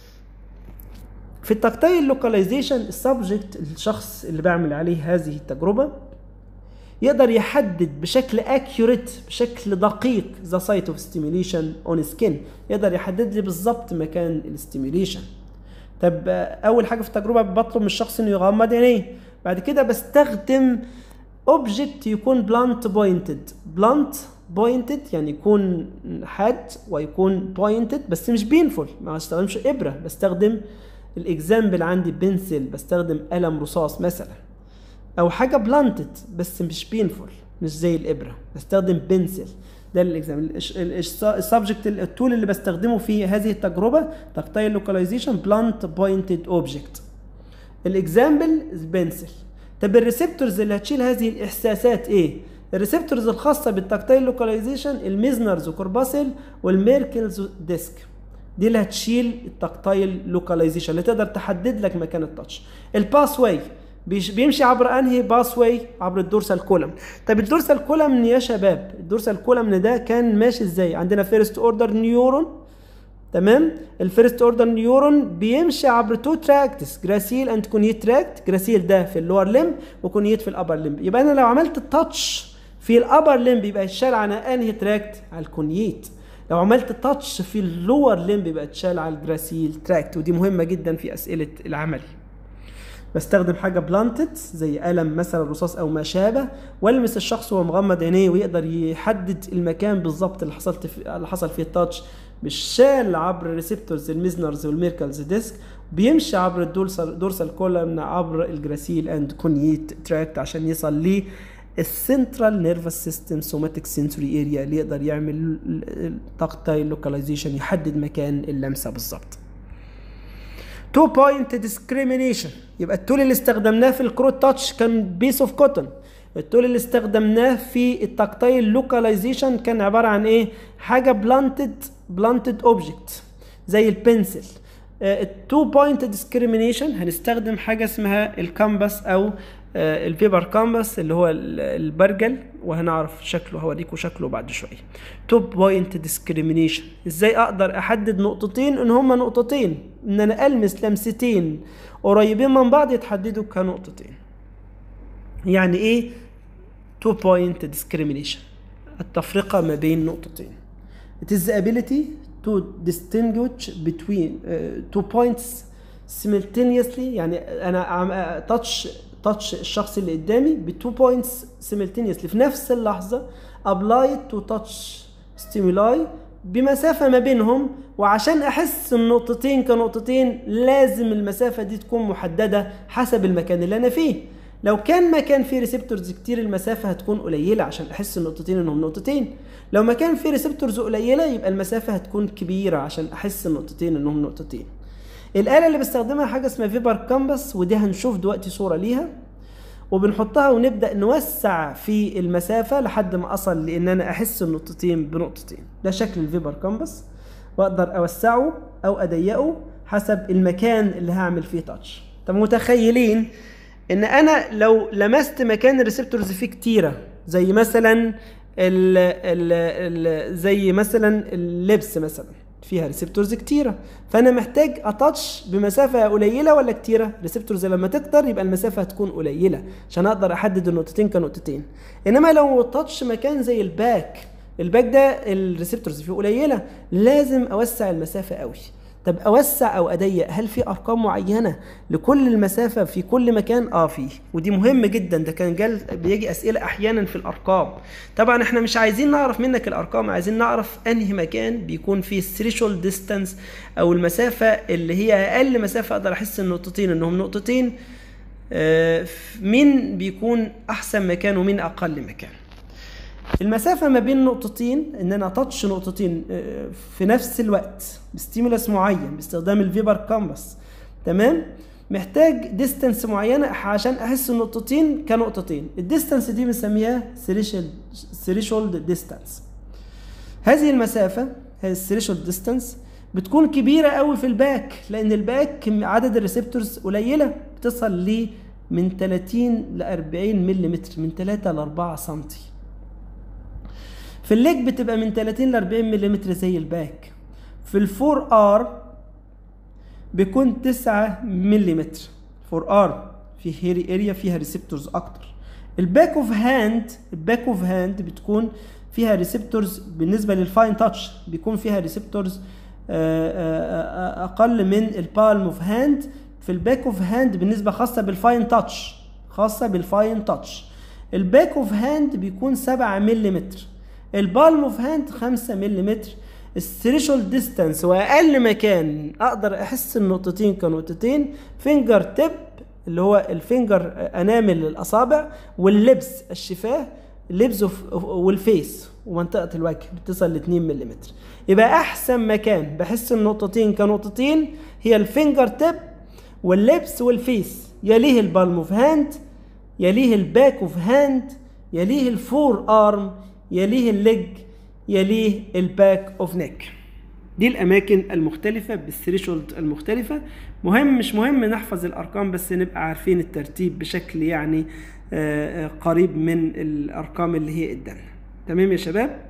في التكتايل لوكاليزيشن السبجكت الشخص اللي بعمل عليه هذه التجربه يقدر يحدد بشكل اكيوريت بشكل دقيق ذا سايت اوف ستيميليشن اون سكين يقدر يحدد لي بالظبط مكان الاستيميليشن طب اول حاجه في التجربه بطلب من الشخص انه يغمض عينيه بعد كده بستخدم اوبجكت يكون بلانت بوينتد بلانت بوينتد يعني يكون حاد ويكون بوينتد بس مش بينفول ما بستخدمش ابره بستخدم الاكزامبل عندي بنسل بستخدم قلم رصاص مثلا او حاجه بلانتد بس مش بينفول مش زي الابره بستخدم بنسل ده الاكزامبل السبجكت التول اللي بستخدمه في هذه التجربه تكتايل لوكاليزيشن بلانت بوينتد اوبجكت الاكزامبل بنسل طب الريسبتورز اللي هتشيل هذه الاحساسات ايه الريسبتورز الخاصه بالتكتايل لوكاليزيشن الميزنرز وكورباسل والميركلز ديسك دي اللي هتشيل التكتايل لوكاليزيشن اللي تقدر تحدد لك مكان التاتش الباس واي بيمشي عبر انهي باس واي عبر الدورسال كولم طب الدورسال كولم يا شباب الدورسال كولم ده كان ماشي ازاي عندنا فيرست اوردر نيورون تمام الفيرست اوردر نيورون بيمشي عبر تو تراكتس جراسيل اند كونيت تراكت جراسيل ده في اللور ليمب وكونيت في الابر ليمب يبقى انا لو عملت تاتش في الابر ليمب يبقى يتشال على انهي تراكت على الكونيت لو عملت تاتش في اللور ليمب يبقى يتشال على الجراسيل تراكت ودي مهمه جدا في اسئله العملي بستخدم حاجة بلانتد زي قلم مثلا رصاص أو ما شابه والمس الشخص وهو مغمض عينيه ويقدر يحدد المكان بالظبط اللي حصلت في اللي حصل فيه التاتش بالشال عبر الريسبتورز الميزنرز والميركلز ديسك بيمشي عبر الدورسال دورسال كولم عبر الجراسيل اند كونيت تراكت عشان يصل ليه السنترال نيرفس سيستم سوماتيك سنسوري اريا اللي يقدر يعمل تكتايل لوكاليزيشن يحدد مكان اللمسه بالظبط تو بوينت ديسكريميشن يبقى التول اللي استخدمناه في الكروت تاتش كان بيس اوف كوتون التول اللي استخدمناه في التكتايل لوكاليزيشن كان عباره عن ايه حاجه بلانتد بلانتد اوبجكت زي البنسل التو بوينت ديسكريميشن هنستخدم حاجه اسمها الكامبس او الفيبر كامبس اللي هو البرجل وهنعرف شكله هوريكم شكله بعد شويه تو بوينت ديسكريميشن ازاي اقدر احدد نقطتين ان هما نقطتين ان انا المس لمستين قريبين من بعض يتحددوا كنقطتين يعني ايه تو بوينت ديسكريميشن التفرقه ما بين نقطتين it is the ability to distinguish between uh, two points simultaneously يعني انا تاتش تاتش الشخص اللي قدامي بتو بوينتس سيمultaneously في نفس اللحظه applied to touch stimuli بمسافه ما بينهم وعشان احس النقطتين كنقطتين لازم المسافه دي تكون محدده حسب المكان اللي انا فيه لو كان مكان فيه ريسبتورز كتير المسافه هتكون قليله عشان احس النقطتين انهم نقطتين لو مكان فيه ريسبتورز قليله يبقى المسافه هتكون كبيره عشان احس النقطتين انهم نقطتين الآلة اللي بستخدمها حاجة اسمها فيبر كامبس ودي هنشوف دلوقتي صورة ليها وبنحطها ونبدأ نوسع في المسافة لحد ما أصل لأن أنا أحس النقطتين بنقطتين ده شكل الفيبر كامبس وأقدر أوسعه أو أضيقه حسب المكان اللي هعمل فيه تاتش طب متخيلين ان انا لو لمست مكان الريسبتورز فيه كتيره زي مثلا ال ال ال زي مثلا اللبس مثلا فيها ريسبتورز كتيره فانا محتاج اتاتش بمسافه قليله ولا كتيره ريسبتورز لما تكتر يبقى المسافه هتكون قليله عشان اقدر احدد النقطتين كنقطتين انما لو تاتش مكان زي الباك الباك ده الريسبتورز فيه قليله لازم اوسع المسافه قوي طب اوسع او اضيق هل في ارقام معينه لكل المسافه في كل مكان اه فيه ودي مهم جدا ده كان جال بيجي اسئله احيانا في الارقام طبعا احنا مش عايزين نعرف منك الارقام عايزين نعرف انهي مكان بيكون فيه الثريشولد ديستانس او المسافه اللي هي اقل مسافه اقدر احس النقطتين انهم نقطتين آه مين بيكون احسن مكان ومين اقل مكان المسافة ما بين نقطتين ان انا تاتش نقطتين في نفس الوقت بستيمولاس معين باستخدام الفيبر كامبس تمام محتاج ديستانس معينة عشان احس النقطتين كنقطتين الديستانس دي بنسميها ثريشولد ديستانس هذه المسافة هذه الثريشولد ديستانس بتكون كبيرة قوي في الباك لان الباك عدد الريسبتورز قليلة بتصل ل من 30 ل 40 ملم من 3 ل 4 سنتي في الليج بتبقى من 30 ل 40 ملم زي الباك في الفور ار بيكون 9 ملم فور ار في هيري اريا فيها ريسبتورز اكتر الباك اوف هاند الباك اوف هاند بتكون فيها ريسبتورز بالنسبه للفاين تاتش بيكون فيها ريسبتورز اقل من البالم اوف هاند في الباك اوف هاند بالنسبه خاصه بالفاين تاتش خاصه بالفاين تاتش الباك اوف هاند بيكون 7 ملم البالم اوف هاند 5 ملم الثريشولد ديستانس واقل مكان اقدر احس النقطتين كنقطتين فينجر تيب اللي هو الفينجر انامل الاصابع واللبس الشفاه اللبس والفيس ومنطقه الوجه بتصل ل 2 ملم يبقى احسن مكان بحس النقطتين كنقطتين هي الفينجر تيب واللبس والفيس يليه البالم اوف هاند يليه الباك اوف هاند يليه الفور ارم يليه الليج يليه الباك اوف نيك دي الاماكن المختلفه بالثريشولد المختلفه مهم مش مهم نحفظ الارقام بس نبقى عارفين الترتيب بشكل يعني قريب من الارقام اللي هي قدامنا تمام يا شباب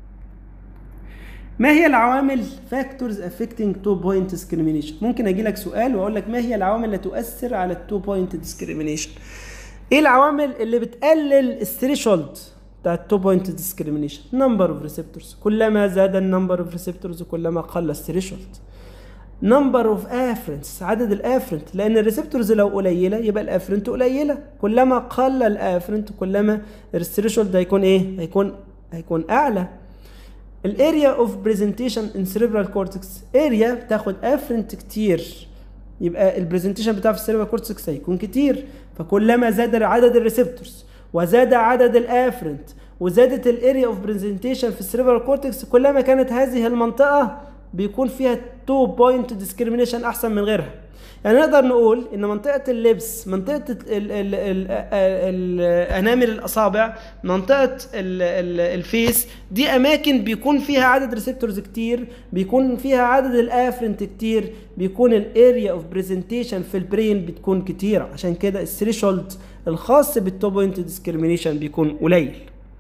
ما هي العوامل factors affecting two point discrimination ممكن اجي لك سؤال واقول لك ما هي العوامل التي تؤثر على التو بوينت discrimination ايه العوامل اللي بتقلل الثريشولد بتاع التو بوينت ديسكريميشن نمبر اوف ريسبتورز كلما زاد النمبر اوف ريسبتورز كلما قل الثريشولد نمبر اوف افرنتس عدد الافرنت لان الريسبتورز لو قليله يبقى الافرنت قليله كلما قل الافرنت كلما الثريشولد هيكون ايه هيكون هيكون اعلى الاريا اوف برزنتيشن ان سيريبرال كورتكس اريا بتاخد افرنت كتير يبقى البرزنتيشن بتاع في السيريبرال كورتكس هيكون كتير فكلما زاد عدد الريسبتورز وزاد عدد الافرنت وزادت الاريا اوف برزنتيشن في السيريبرال كورتكس كلما كانت هذه المنطقه بيكون فيها تو بوينت ديسكريميشن احسن من غيرها يعني نقدر نقول ان منطقه اللبس منطقه ال ال ال ال انامل الاصابع منطقه ال ال الفيس دي اماكن بيكون فيها عدد ريسبتورز كتير بيكون فيها عدد الافرنت كتير بيكون الاريا اوف برزنتيشن في البرين بتكون كتيره عشان كده الثريشولد الخاص بالتو بوينت ديسكريميشن بيكون قليل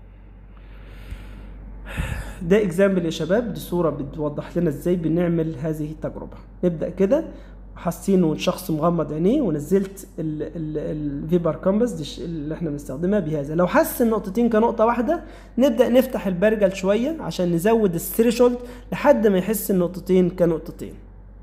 ده اكزامبل يا شباب دي صوره بتوضح لنا ازاي بنعمل هذه التجربه نبدا كده حاسين شخص مغمض عينيه ونزلت الفيبر كامبس دي اللي احنا بنستخدمها بهذا لو حس النقطتين كنقطه واحده نبدا نفتح البرجل شويه عشان نزود الثريشولد لحد ما يحس النقطتين كنقطتين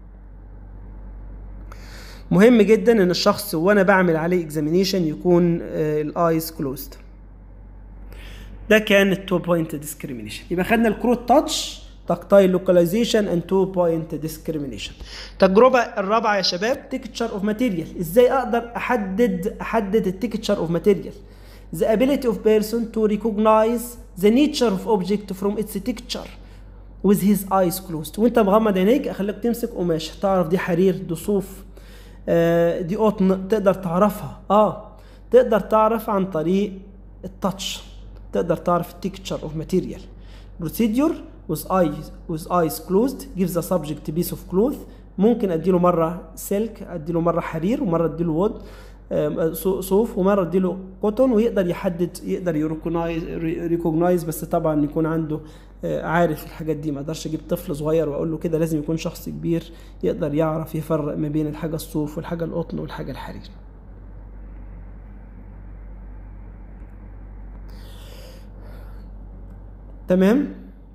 مهم جدا ان الشخص وانا بعمل عليه اكزامينيشن يكون الايز كلوزد ده كان التو بوينت ديسكريميشن يبقى خدنا الكروت تاتش تكتايل لوكاليزيشن اند تو بوينت ديسكريميشن التجربه الرابعه يا شباب تكتشر اوف ماتيريال ازاي اقدر احدد احدد التكتشر اوف ماتيريال the ability of person to recognize the nature of object from its texture with his eyes closed وانت مغمض عينيك اخليك تمسك قماش تعرف دي حرير دي صوف آه، دي قطن تقدر تعرفها اه تقدر تعرف عن طريق التاتش تقدر تعرف التكتشر اوف ماتيريال procedure with eyes with eyes closed gives the subject a piece of cloth ممكن اديله مره سلك اديله مره حرير ومره اديله وود آم، صو- صوف ومره اديله قطن ويقدر يحدد يقدر يريكوجنايز بس طبعا يكون عنده آه، عارف الحاجات دي ما اقدرش اجيب طفل صغير واقول له كده لازم يكون شخص كبير يقدر يعرف يفرق ما بين الحاجه الصوف والحاجه القطن والحاجه الحرير تمام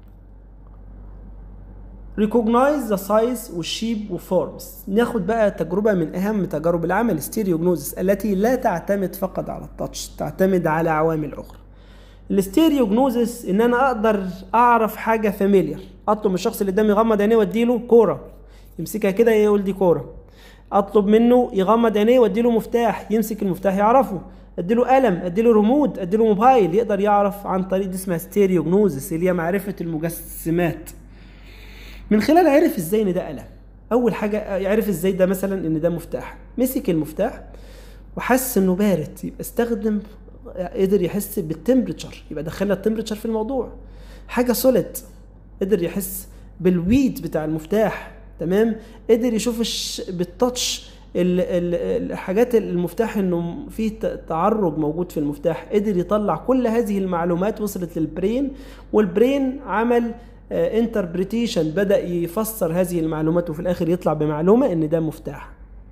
recognize the size والشيب وفورمز ناخد بقى تجربة من أهم تجارب العمل ستيريوجنوزس التي لا تعتمد فقط على التاتش تعتمد على عوامل أخرى الستيريوجنوزس ان انا اقدر اعرف حاجه فاميليار اطلب من الشخص اللي قدامي يغمض عينيه واديله كوره يمسكها كده يقول دي كوره اطلب منه يغمض عينيه واديله مفتاح يمسك المفتاح يعرفه اديله قلم اديله ريموت اديله موبايل يقدر يعرف عن طريق دي اسمها ستيريوجنوزس اللي هي معرفه المجسمات من خلال عرف ازاي ان ده قلم اول حاجه يعرف ازاي ده مثلا ان ده مفتاح مسك المفتاح وحس انه بارد يبقى استخدم قدر يحس بالتمبريتشر يبقى دخلنا التمبريتشر في الموضوع حاجه سوليد قدر يحس بالويت بتاع المفتاح تمام قدر يشوف الش... بالتاتش ال- ال- الحاجات المفتاح انه في ت- تعرج موجود في المفتاح قدر يطلع كل هذه المعلومات وصلت للبرين والبرين عمل انتربريتيشن بدا يفسر هذه المعلومات وفي الاخر يطلع بمعلومه ان ده مفتاح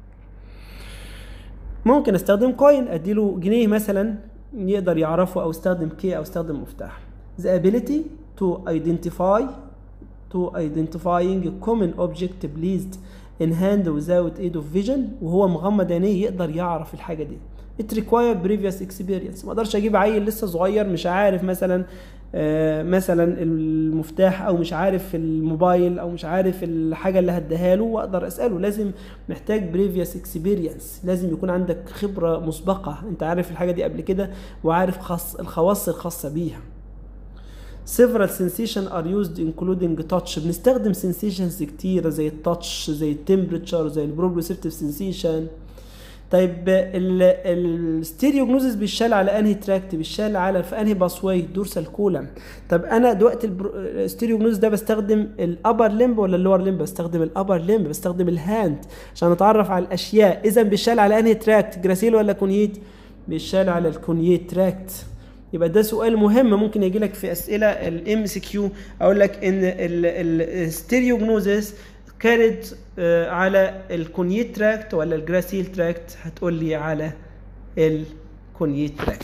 ممكن استخدم كوين اديله جنيه مثلا يقدر يعرفه او استخدم كي او استخدم مفتاح the ability to identify to identifying a common object placed in hand without aid of vision وهو مغمض عينيه يقدر يعرف الحاجه دي it require previous experience ما اقدرش اجيب عيل لسه صغير مش عارف مثلا آه، مثلا المفتاح او مش عارف الموبايل او مش عارف الحاجه اللي هديها له واقدر اساله لازم محتاج بريفيوس اكسبيرينس لازم يكون عندك خبره مسبقه انت عارف الحاجه دي قبل كده وعارف خاص الخواص الخاصه بيها several sensation are used including touch بنستخدم sensations كتيرة زي التاتش زي التمبريتشر زي البروبريسبتيف sensation طيب الستيريوجنوزس بيشال على انهي تراكت بيشال على في انهي باسواي دورسال كولم طب انا دلوقتي الستيريوجنوزس ده بستخدم الابر ليمب ولا اللور ليمب بستخدم الابر ليمب بستخدم الهاند عشان اتعرف على الاشياء اذا بيشال على انهي تراكت جراسيل ولا كونيت بيشال على الكونيت تراكت يبقى ده سؤال مهم ممكن يجي لك في اسئله الام سي كيو اقول لك ان الستيريوجنوزس كارد على الكونيت تراكت ولا الجراسيل تراكت هتقول لي على الكونيت تراكت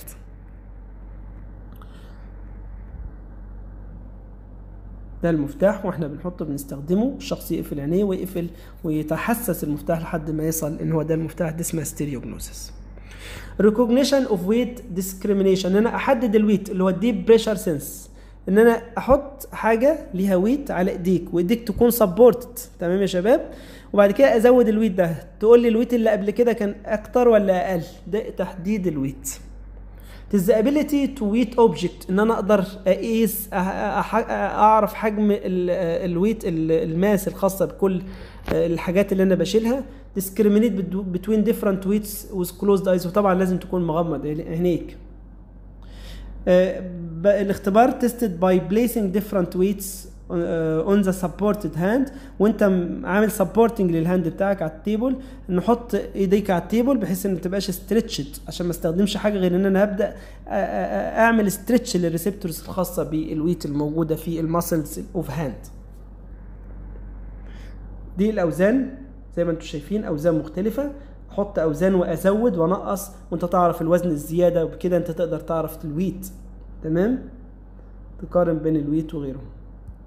ده المفتاح واحنا بنحطه بنستخدمه الشخص يقفل عينيه ويقفل ويتحسس المفتاح لحد ما يصل ان هو ده المفتاح ده اسمها ستيريوجنوزس recognition of weight discrimination ان انا احدد الويت اللي هو الديب بريشر سنس ان انا احط حاجه ليها ويت على ايديك وايديك تكون سبورتد تمام يا شباب وبعد كده ازود الويت ده تقول لي الويت اللي قبل كده كان اكتر ولا اقل ده تحديد الويت It is the ability to weight object ان انا اقدر اقيس أح- أح- اعرف حجم ال- الويت ال- الماس الخاصه بكل الحاجات اللي انا بشيلها discriminate bet- between different weights with closed eyes وطبعا لازم تكون مغمض عينيك آه، ب- الاختبار tested by placing different weights uh, on the supported hand وانت م- عامل supporting للهاند بتاعك على التيبل نحط ايديك على التيبل بحيث ان ما تبقاش ستريتشد عشان ما استخدمش حاجه غير ان انا هبدا أ- أ- أ- اعمل ستريتش للريسبتورز الخاصه بالويت الموجوده في الماسلز اوف هاند دي الاوزان زي ما انتم شايفين اوزان مختلفه احط اوزان وازود وانقص وانت تعرف الوزن الزياده وبكده انت تقدر تعرف الويت تمام تقارن بين الويت وغيره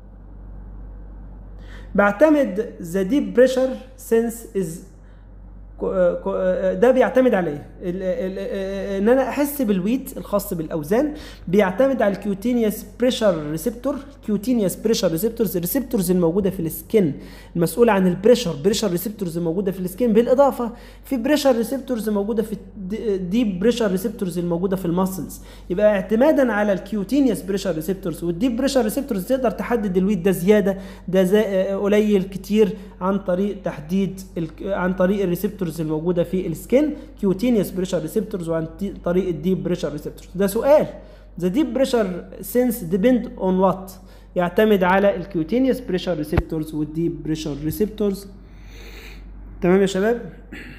بعتمد the deep pressure sense is كو- كو- ده بيعتمد على ايه؟ ال- ال- ان انا احس بالويت الخاص بالاوزان بيعتمد على الكيوتينيوس بريشر ريسبتور كيوتينيوس بريشر ريسبتورز الريسبتورز الموجوده في السكن المسؤوله عن البريشر بريشر ريسبتورز الموجوده في السكن بالاضافه في بريشر ريسبتورز موجوده في الديب بريشر ريسبتورز الموجوده في الماسلز يبقى اعتمادا على الكيوتينيوس بريشر ريسبتورز والديب بريشر ريسبتورز تقدر تحدد الويت ده زياده ده زا- قليل كتير عن طريق تحديد ال- عن طريق الريسبتورز الموجوده في السكن كيوتينيوس بريشر ريسبتورز وعن تي- طريق الديب بريشر ريسبتورز ده سؤال The deep pressure sense depend on what يعتمد على الكيوتينيوس بريشر ريسبتورز والديب بريشر ريسبتورز تمام يا شباب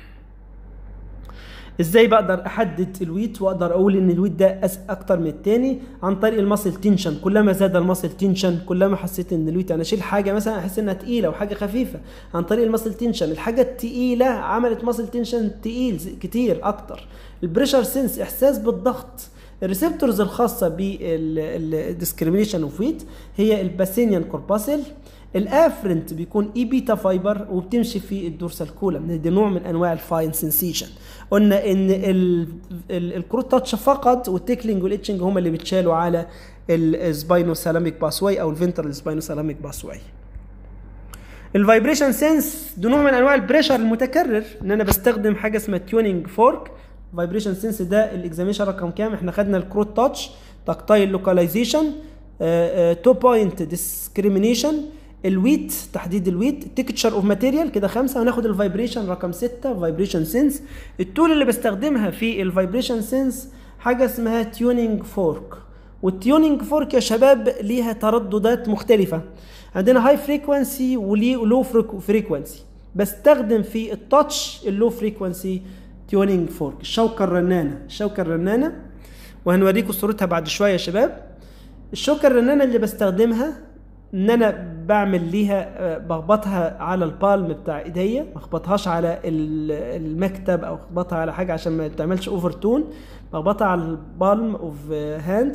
ازاي بقدر احدد الويت واقدر اقول ان الويت ده أس اكتر من التاني عن طريق الماسل تنشن كلما زاد الماسل تنشن كلما حسيت ان الويت انا اشيل حاجه مثلا احس انها تقيله وحاجه خفيفه عن طريق الماسل تنشن الحاجه التقيله عملت ماسل تنشن تقيل ز- كتير اكتر البريشر سنس احساس بالضغط الريسبتورز الخاصه بالديسكريميشن اوف ويت هي الباسينيان كورباسل الافرنت بيكون اي بيتا فايبر وبتمشي في الدورسال كولم دي نوع من انواع الفاين سنسيشن قلنا ان ال- ال- الكروت تاتش فقط والتيكلينج والاتشنج هما اللي بيتشالوا على السباينو سالاميك باسواي او الفنترال سباينو سالاميك باسواي الفايبريشن سنس ده نوع من انواع البريشر المتكرر ان انا بستخدم حاجه اسمها تيونينج فورك فايبريشن سنس ده الاكزاميشن رقم كام احنا خدنا الكروت تاتش تاكتايل لوكاليزيشن تو بوينت ديسكريميشن الويت تحديد الويت تكتشر اوف ماتيريال كده خمسه وناخد الفايبريشن رقم سته فايبريشن سنس التول اللي بستخدمها في الفايبريشن سنس حاجه اسمها تيونينج فورك والتيونينج فورك يا شباب ليها ترددات مختلفه عندنا هاي فريكوانسي وليه لو فريكوانسي بستخدم في التاتش اللو فريكوانسي تيونينج فورك الشوكه الرنانه الشوكه الرنانه وهنوريكم صورتها بعد شويه يا شباب الشوكه الرنانه اللي بستخدمها ان انا بعمل ليها آه، بخبطها على البالم بتاع ايديا ما اخبطهاش على ال- المكتب او اخبطها على حاجه عشان ما تعملش اوفر تون بخبطها على البالم اوف هاند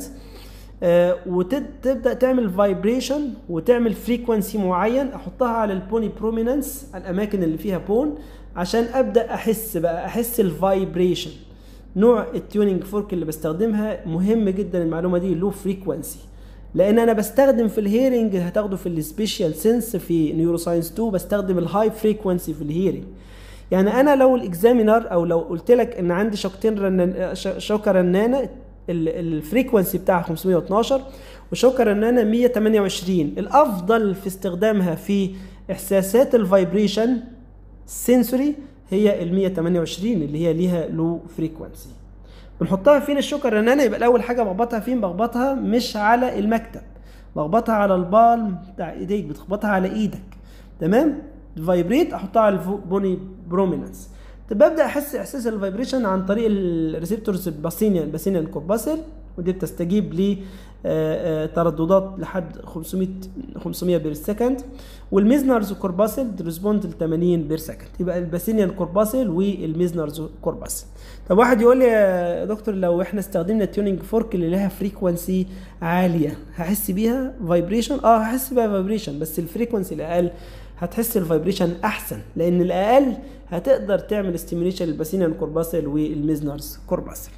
وتبدا تعمل فايبريشن وتعمل فريكونسي معين احطها على البوني بروميننس الاماكن اللي فيها بون عشان ابدا احس بقى احس الفايبريشن نوع التيونينج فورك اللي بستخدمها مهم جدا المعلومه دي لو فريكونسي لان انا بستخدم في الهيرنج هتاخده في السبيشال سنس في نيورو ساينس 2 بستخدم الهاي فريكونسي في الهيرنج يعني انا لو الاكزامينر او لو قلت لك ان عندي شوكتين رنان ش- شوكه رنانه الفريكونسي بتاعها 512 وشوكه رنانه 128 الافضل في استخدامها في احساسات الفايبريشن سنسوري هي ال 128 اللي هي ليها لو فريكونسي بنحطها فين الشوكه الرنانه يبقى الاول حاجه بخبطها فين بخبطها مش على المكتب بخبطها على البالم بتاع ايديك بتخبطها على ايدك تمام فايبريت احطها على البوني برومينانس طب ببدا احس احساس الفايبريشن عن طريق الريسبتورز الباسينيان الباسينيان كورباسل ودي بتستجيب ل آه، آه، ترددات لحد 500 500 بير سكند والميزنرز كورباسل ريسبوند ل 80 بير سكند يبقى الباسينيان كورباسل والميزنرز كورباسل طب واحد يقول لي يا دكتور لو احنا استخدمنا التيونينج فورك اللي لها فريكونسي عاليه هحس بيها فايبريشن اه هحس بيها فايبريشن بس الفريكونسي الاقل هتحس الفايبريشن احسن لان الاقل هتقدر تعمل ستيميوليشن للباسينيان كورباسل والميزنرز كورباسل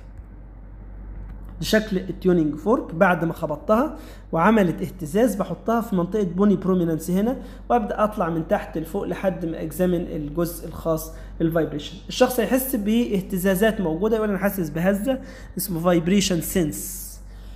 بشكل التيونينج فورك بعد ما خبطتها وعملت اهتزاز بحطها في منطقه بوني برومينانس هنا وابدا اطلع من تحت لفوق لحد ما اكزامن الجزء الخاص بالفايبريشن الشخص هيحس باهتزازات موجوده يقول انا حاسس بهزه اسمه فايبريشن سنس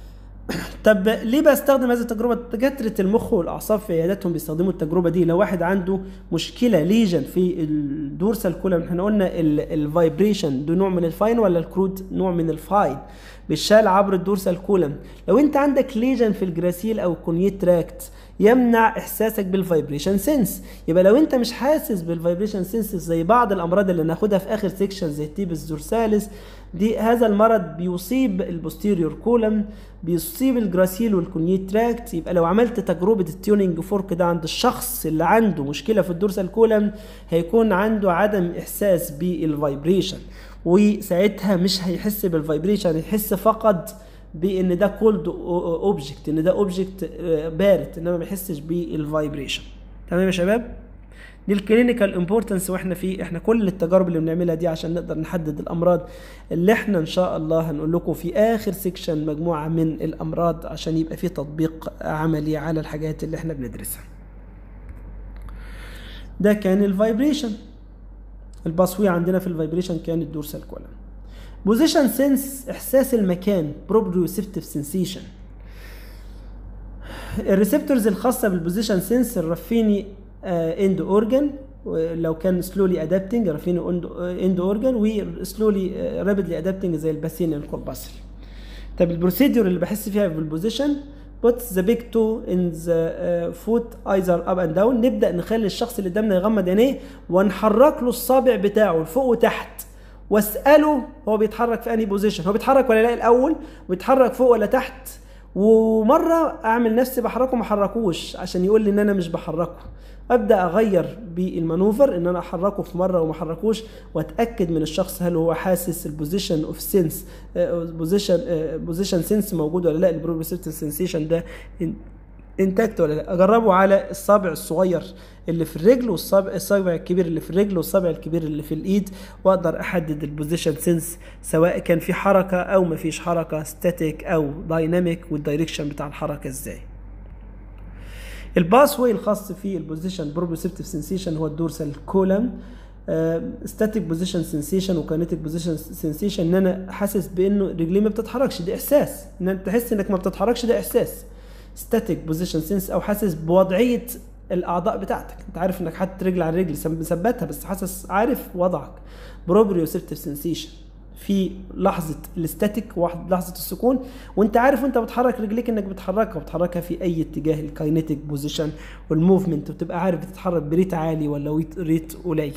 طب ليه بستخدم هذه التجربه دكاتره المخ والاعصاب في عياداتهم بيستخدموا التجربه دي لو واحد عنده مشكله ليجن في الدورسال كولم احنا قلنا الفايبريشن ده نوع من الفاين ولا الكرود نوع من الفاين بيشال عبر الدورسال كولم لو انت عندك ليجن في الجراسيل او الكونيت تراكت يمنع احساسك بالفايبريشن سنس يبقى لو انت مش حاسس بالفايبريشن سنس زي بعض الامراض اللي ناخدها في اخر سيكشن زي التيبس دورساليس دي هذا المرض بيصيب البوستيريور كولم بيصيب الجراسيل والكونيت تراكت يبقى لو عملت تجربه التيونينج فورك ده عند الشخص اللي عنده مشكله في الدورسال كولم هيكون عنده عدم احساس بالفايبريشن وساعتها مش هيحس بالفايبريشن هيحس فقط بان ده كولد اوبجكت ان ده اوبجكت بارد انما ما يحسش بالفايبريشن تمام يا شباب دي الكلينيكال امبورتنس واحنا في احنا كل التجارب اللي بنعملها دي عشان نقدر نحدد الامراض اللي احنا ان شاء الله هنقول لكم في اخر سيكشن مجموعه من الامراض عشان يبقى في تطبيق عملي على الحاجات اللي احنا بندرسها ده كان الفايبريشن الباسوي عندنا في الفايبريشن كان الدورسال كولم بوزيشن سنس احساس المكان بروبريوسيبتيف سنسيشن الريسبتورز الخاصه بالبوزيشن سنس الرفيني اند اورجان لو كان سلولي ادابتنج رفيني اند اورجان وسلولي رابيدلي ادابتنج زي الباسين الكورباسل طب البروسيدور اللي بحس فيها بالبوزيشن put the big toe in the uh, foot either up and down نبدا نخلي الشخص اللي قدامنا يغمض عينيه ونحرك له الصابع بتاعه لفوق وتحت واساله هو بيتحرك في انهي بوزيشن هو بيتحرك ولا لا الاول ويتحرك فوق ولا تحت ومره اعمل نفسي بحركه ما احركوش عشان يقول لي ان انا مش بحركه ابدا اغير بالمانوفر ان انا احركه في مره وما احركوش واتاكد من الشخص هل هو حاسس البوزيشن اوف سنس بوزيشن بوزيشن سنس موجود ولا لا البروبريسبتيف سنسيشن ده انتاكت ولا لا اجربه على الصابع الصغير اللي في الرجل والصابع الصابع الكبير اللي في الرجل والصابع الكبير اللي في الايد واقدر احدد البوزيشن سنس سواء كان في حركه او ما فيش حركه ستاتيك او دايناميك والدايركشن بتاع الحركه ازاي الباس واي الخاص في البوزيشن بروبريسبتيف سنسيشن هو الدورسال كولم ستاتيك بوزيشن سنسيشن وكاينيتيك بوزيشن سنسيشن ان انا حاسس بانه رجلي ما بتتحركش ده احساس ان انت تحس انك ما بتتحركش ده احساس ستاتيك بوزيشن سنس او حاسس بوضعيه الاعضاء بتاعتك انت عارف انك حاطط رجل على رجل مثبتها بس حاسس عارف وضعك بروبريوسبتيف سنسيشن في لحظه الاستاتيك لحظه السكون وانت عارف وانت بتحرك رجليك انك بتحركها وبتحركها في اي اتجاه الكاينيتيك بوزيشن والموفمنت وتبقى عارف بتتحرك بريت عالي ولا ريت قليل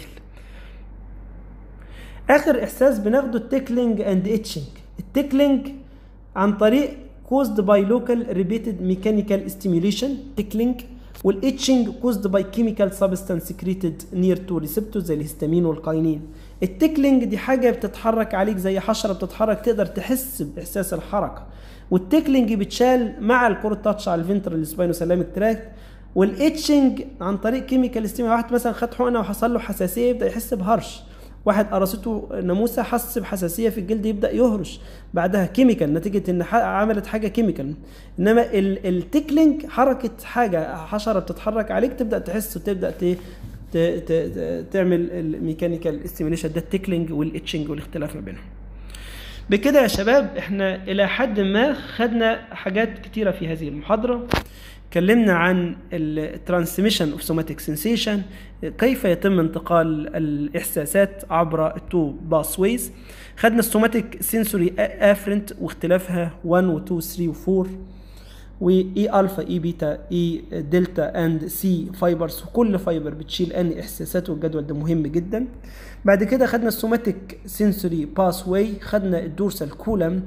اخر احساس بناخده التيكلينج اند اتشنج التيكلينج عن طريق caused by local repeated mechanical stimulation tickling والاتشنج caused by chemical substance secreted near to receptors زي الهستامين والقاينين التيكلينج دي حاجة بتتحرك عليك زي حشرة بتتحرك تقدر تحس بإحساس الحركة والتيكلينج بتشال مع الكور تاتش على الفنترال سباينوسالاميك تراكت والاتشنج عن طريق كيميكال ستيم واحد مثلا خد حقنه وحصل له حساسيه يبدا يحس بهرش واحد قرصته ناموسه حس بحساسيه في الجلد يبدا يهرش بعدها كيميكال نتيجه ان عملت حاجه كيميكال انما التيكلينج حركه حاجه حشره بتتحرك عليك تبدا تحس وتبدا ت... ت... ت... تعمل الميكانيكال استيميليشن ده التيكلينج والاتشنج والاختلاف ما بينهم بكده يا شباب احنا الى حد ما خدنا حاجات كتيره في هذه المحاضره اتكلمنا عن الترانسميشن اوف سوماتيك سنسيشن كيف يتم انتقال الاحساسات عبر التو باس ويز خدنا السوماتيك سنسوري افرنت واختلافها 1 و 2 3 و 4 واي الفا اي بيتا اي دلتا اند سي فايبرز وكل فايبر بتشيل اني احساسات والجدول ده مهم جدا بعد كده خدنا السوماتيك سنسوري باس واي خدنا الدورسال كولم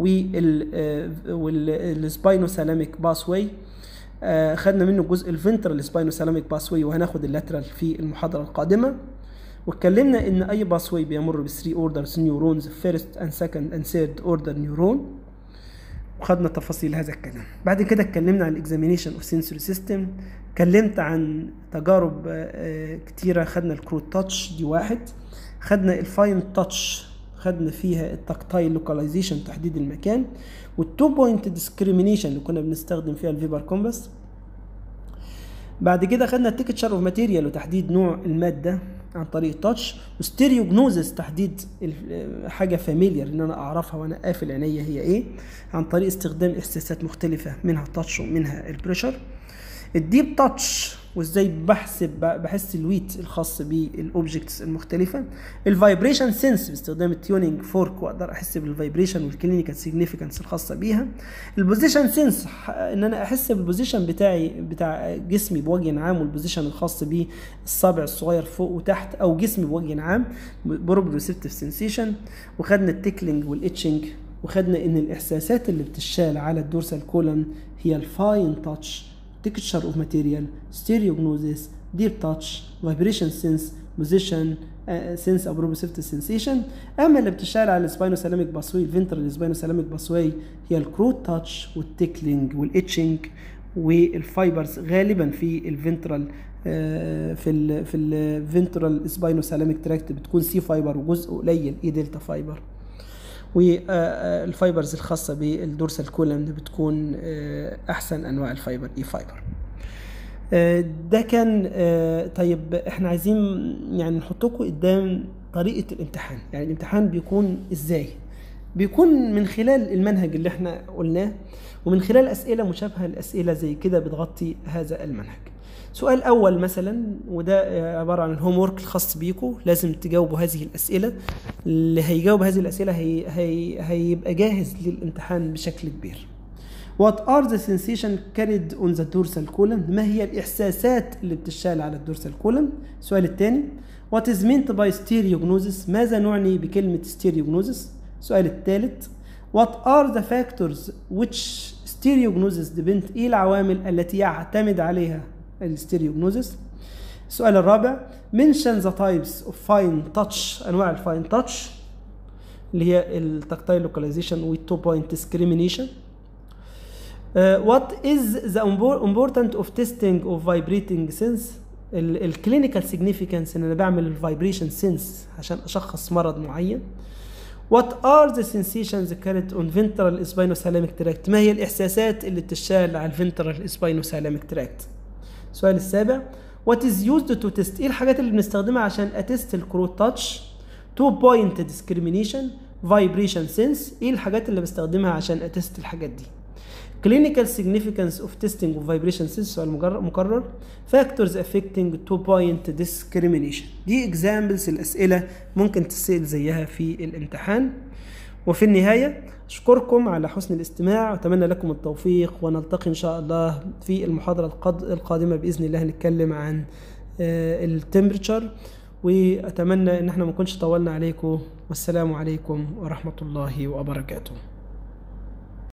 والسباينوسالاميك باس واي آه خدنا منه جزء الفنترال سباينوسالاميك باسوي وهناخد اللاترال في المحاضره القادمه واتكلمنا ان اي باسوي بيمر ب 3 اوردرز نيورونز فيرست اند سكند اند ثيرد اوردر نيورون وخدنا تفاصيل هذا الكلام بعد كده اتكلمنا عن الاكزامينيشن اوف سنسوري سيستم اتكلمت عن تجارب آه كتيره خدنا الكروت تاتش دي واحد خدنا الفاين تاتش خدنا فيها التكتايل لوكاليزيشن تحديد المكان والتو بوينت ديسكريميشن اللي كنا بنستخدم فيها الفيبر كومباس بعد كده خدنا التكتشر اوف ماتيريال وتحديد نوع الماده عن طريق تاتش وستيريو جنوزس تحديد حاجه فاميليار ان انا اعرفها وانا قافل عينيا هي ايه عن طريق استخدام احساسات مختلفه منها التاتش ومنها البريشر الديب تاتش وازاي بحسب بحس الويت الخاص بالاوبجكتس المختلفه الفايبريشن سنس باستخدام التيونينج فورك واقدر احس بالفايبريشن والكلينيكال سيجنيفيكانس الخاصه بيها البوزيشن سنس ان انا احس بالبوزيشن بتاعي بتاع جسمي بوجه عام والبوزيشن الخاص بالصابع الصغير فوق وتحت او جسمي بوجه عام بروبريوسبتيف سنسيشن وخدنا التيكلينج والاتشنج وخدنا ان الاحساسات اللي بتشال على الدورسال كولن هي الفاين تاتش texture of material, stereognosis, deep touch, vibration sense, position, uh, sense of proprioceptive sensation. اما اللي بتشتغل على السباينوسالاميك باسوي الفنترال سباينوسالاميك باسوي هي الكروت تاتش والتيكلينج والاتشنج والفايبرز غالبا في الفنترال آه، في ال في الفنترال سباينوسالاميك تراكت بتكون سي فايبر وجزء قليل اي دلتا فايبر والفايبرز الخاصة بالدورسال كولم بتكون آه، أحسن أنواع الفايبر إي فايبر آه، ده كان آه، طيب احنا عايزين يعني نحطكم قدام طريقة الامتحان يعني الامتحان بيكون ازاي بيكون من خلال المنهج اللي احنا قلناه ومن خلال أسئلة مشابهة لأسئلة زي كده بتغطي هذا المنهج سؤال أول مثلا وده عبارة عن الهوم ورك الخاص بيكم لازم تجاوبوا هذه الأسئلة اللي هيجاوب هذه الأسئلة هي هي هيبقى جاهز للامتحان بشكل كبير What are the sensation carried on the dorsal column؟ ما هي الإحساسات اللي بتشال على الدورسال كولم؟ السؤال الثاني What is meant by stereognosis؟ ماذا نعني بكلمة stereognosis؟ السؤال الثالث What are the factors which stereognosis depend؟ إيه العوامل التي يعتمد عليها الستيريوجنوزس؟ السؤال الرابع mention the types of fine touch أنواع الفاين touch اللي هي التكتايل لوكاليزيشن والتو بوينت discrimination Uh, what is the impor- important of testing of vibrating sense الكلينيكال significance ان انا بعمل الفايبريشن سنس عشان اشخص مرض معين What are the sensations carried on ventral spinothalamic tract ما هي الاحساسات اللي بتشال على الفنترال spinothalamic tract السؤال السابع What is used to test ايه الحاجات اللي بنستخدمها عشان اتست الكروت تاتش تو بوينت discrimination vibration sense ايه الحاجات اللي بستخدمها عشان اتست الحاجات دي clinical significance of testing of vibration sense سؤال مجر- مكرر factors affecting two point discrimination دي examples الأسئلة ممكن تسأل زيها في الامتحان وفي النهاية أشكركم على حسن الاستماع وأتمنى لكم التوفيق ونلتقي إن شاء الله في المحاضرة القد- القادمة بإذن الله هنتكلم عن التمبريتشر وأتمنى إن احنا ما نكونش طولنا عليكم والسلام عليكم ورحمة الله وبركاته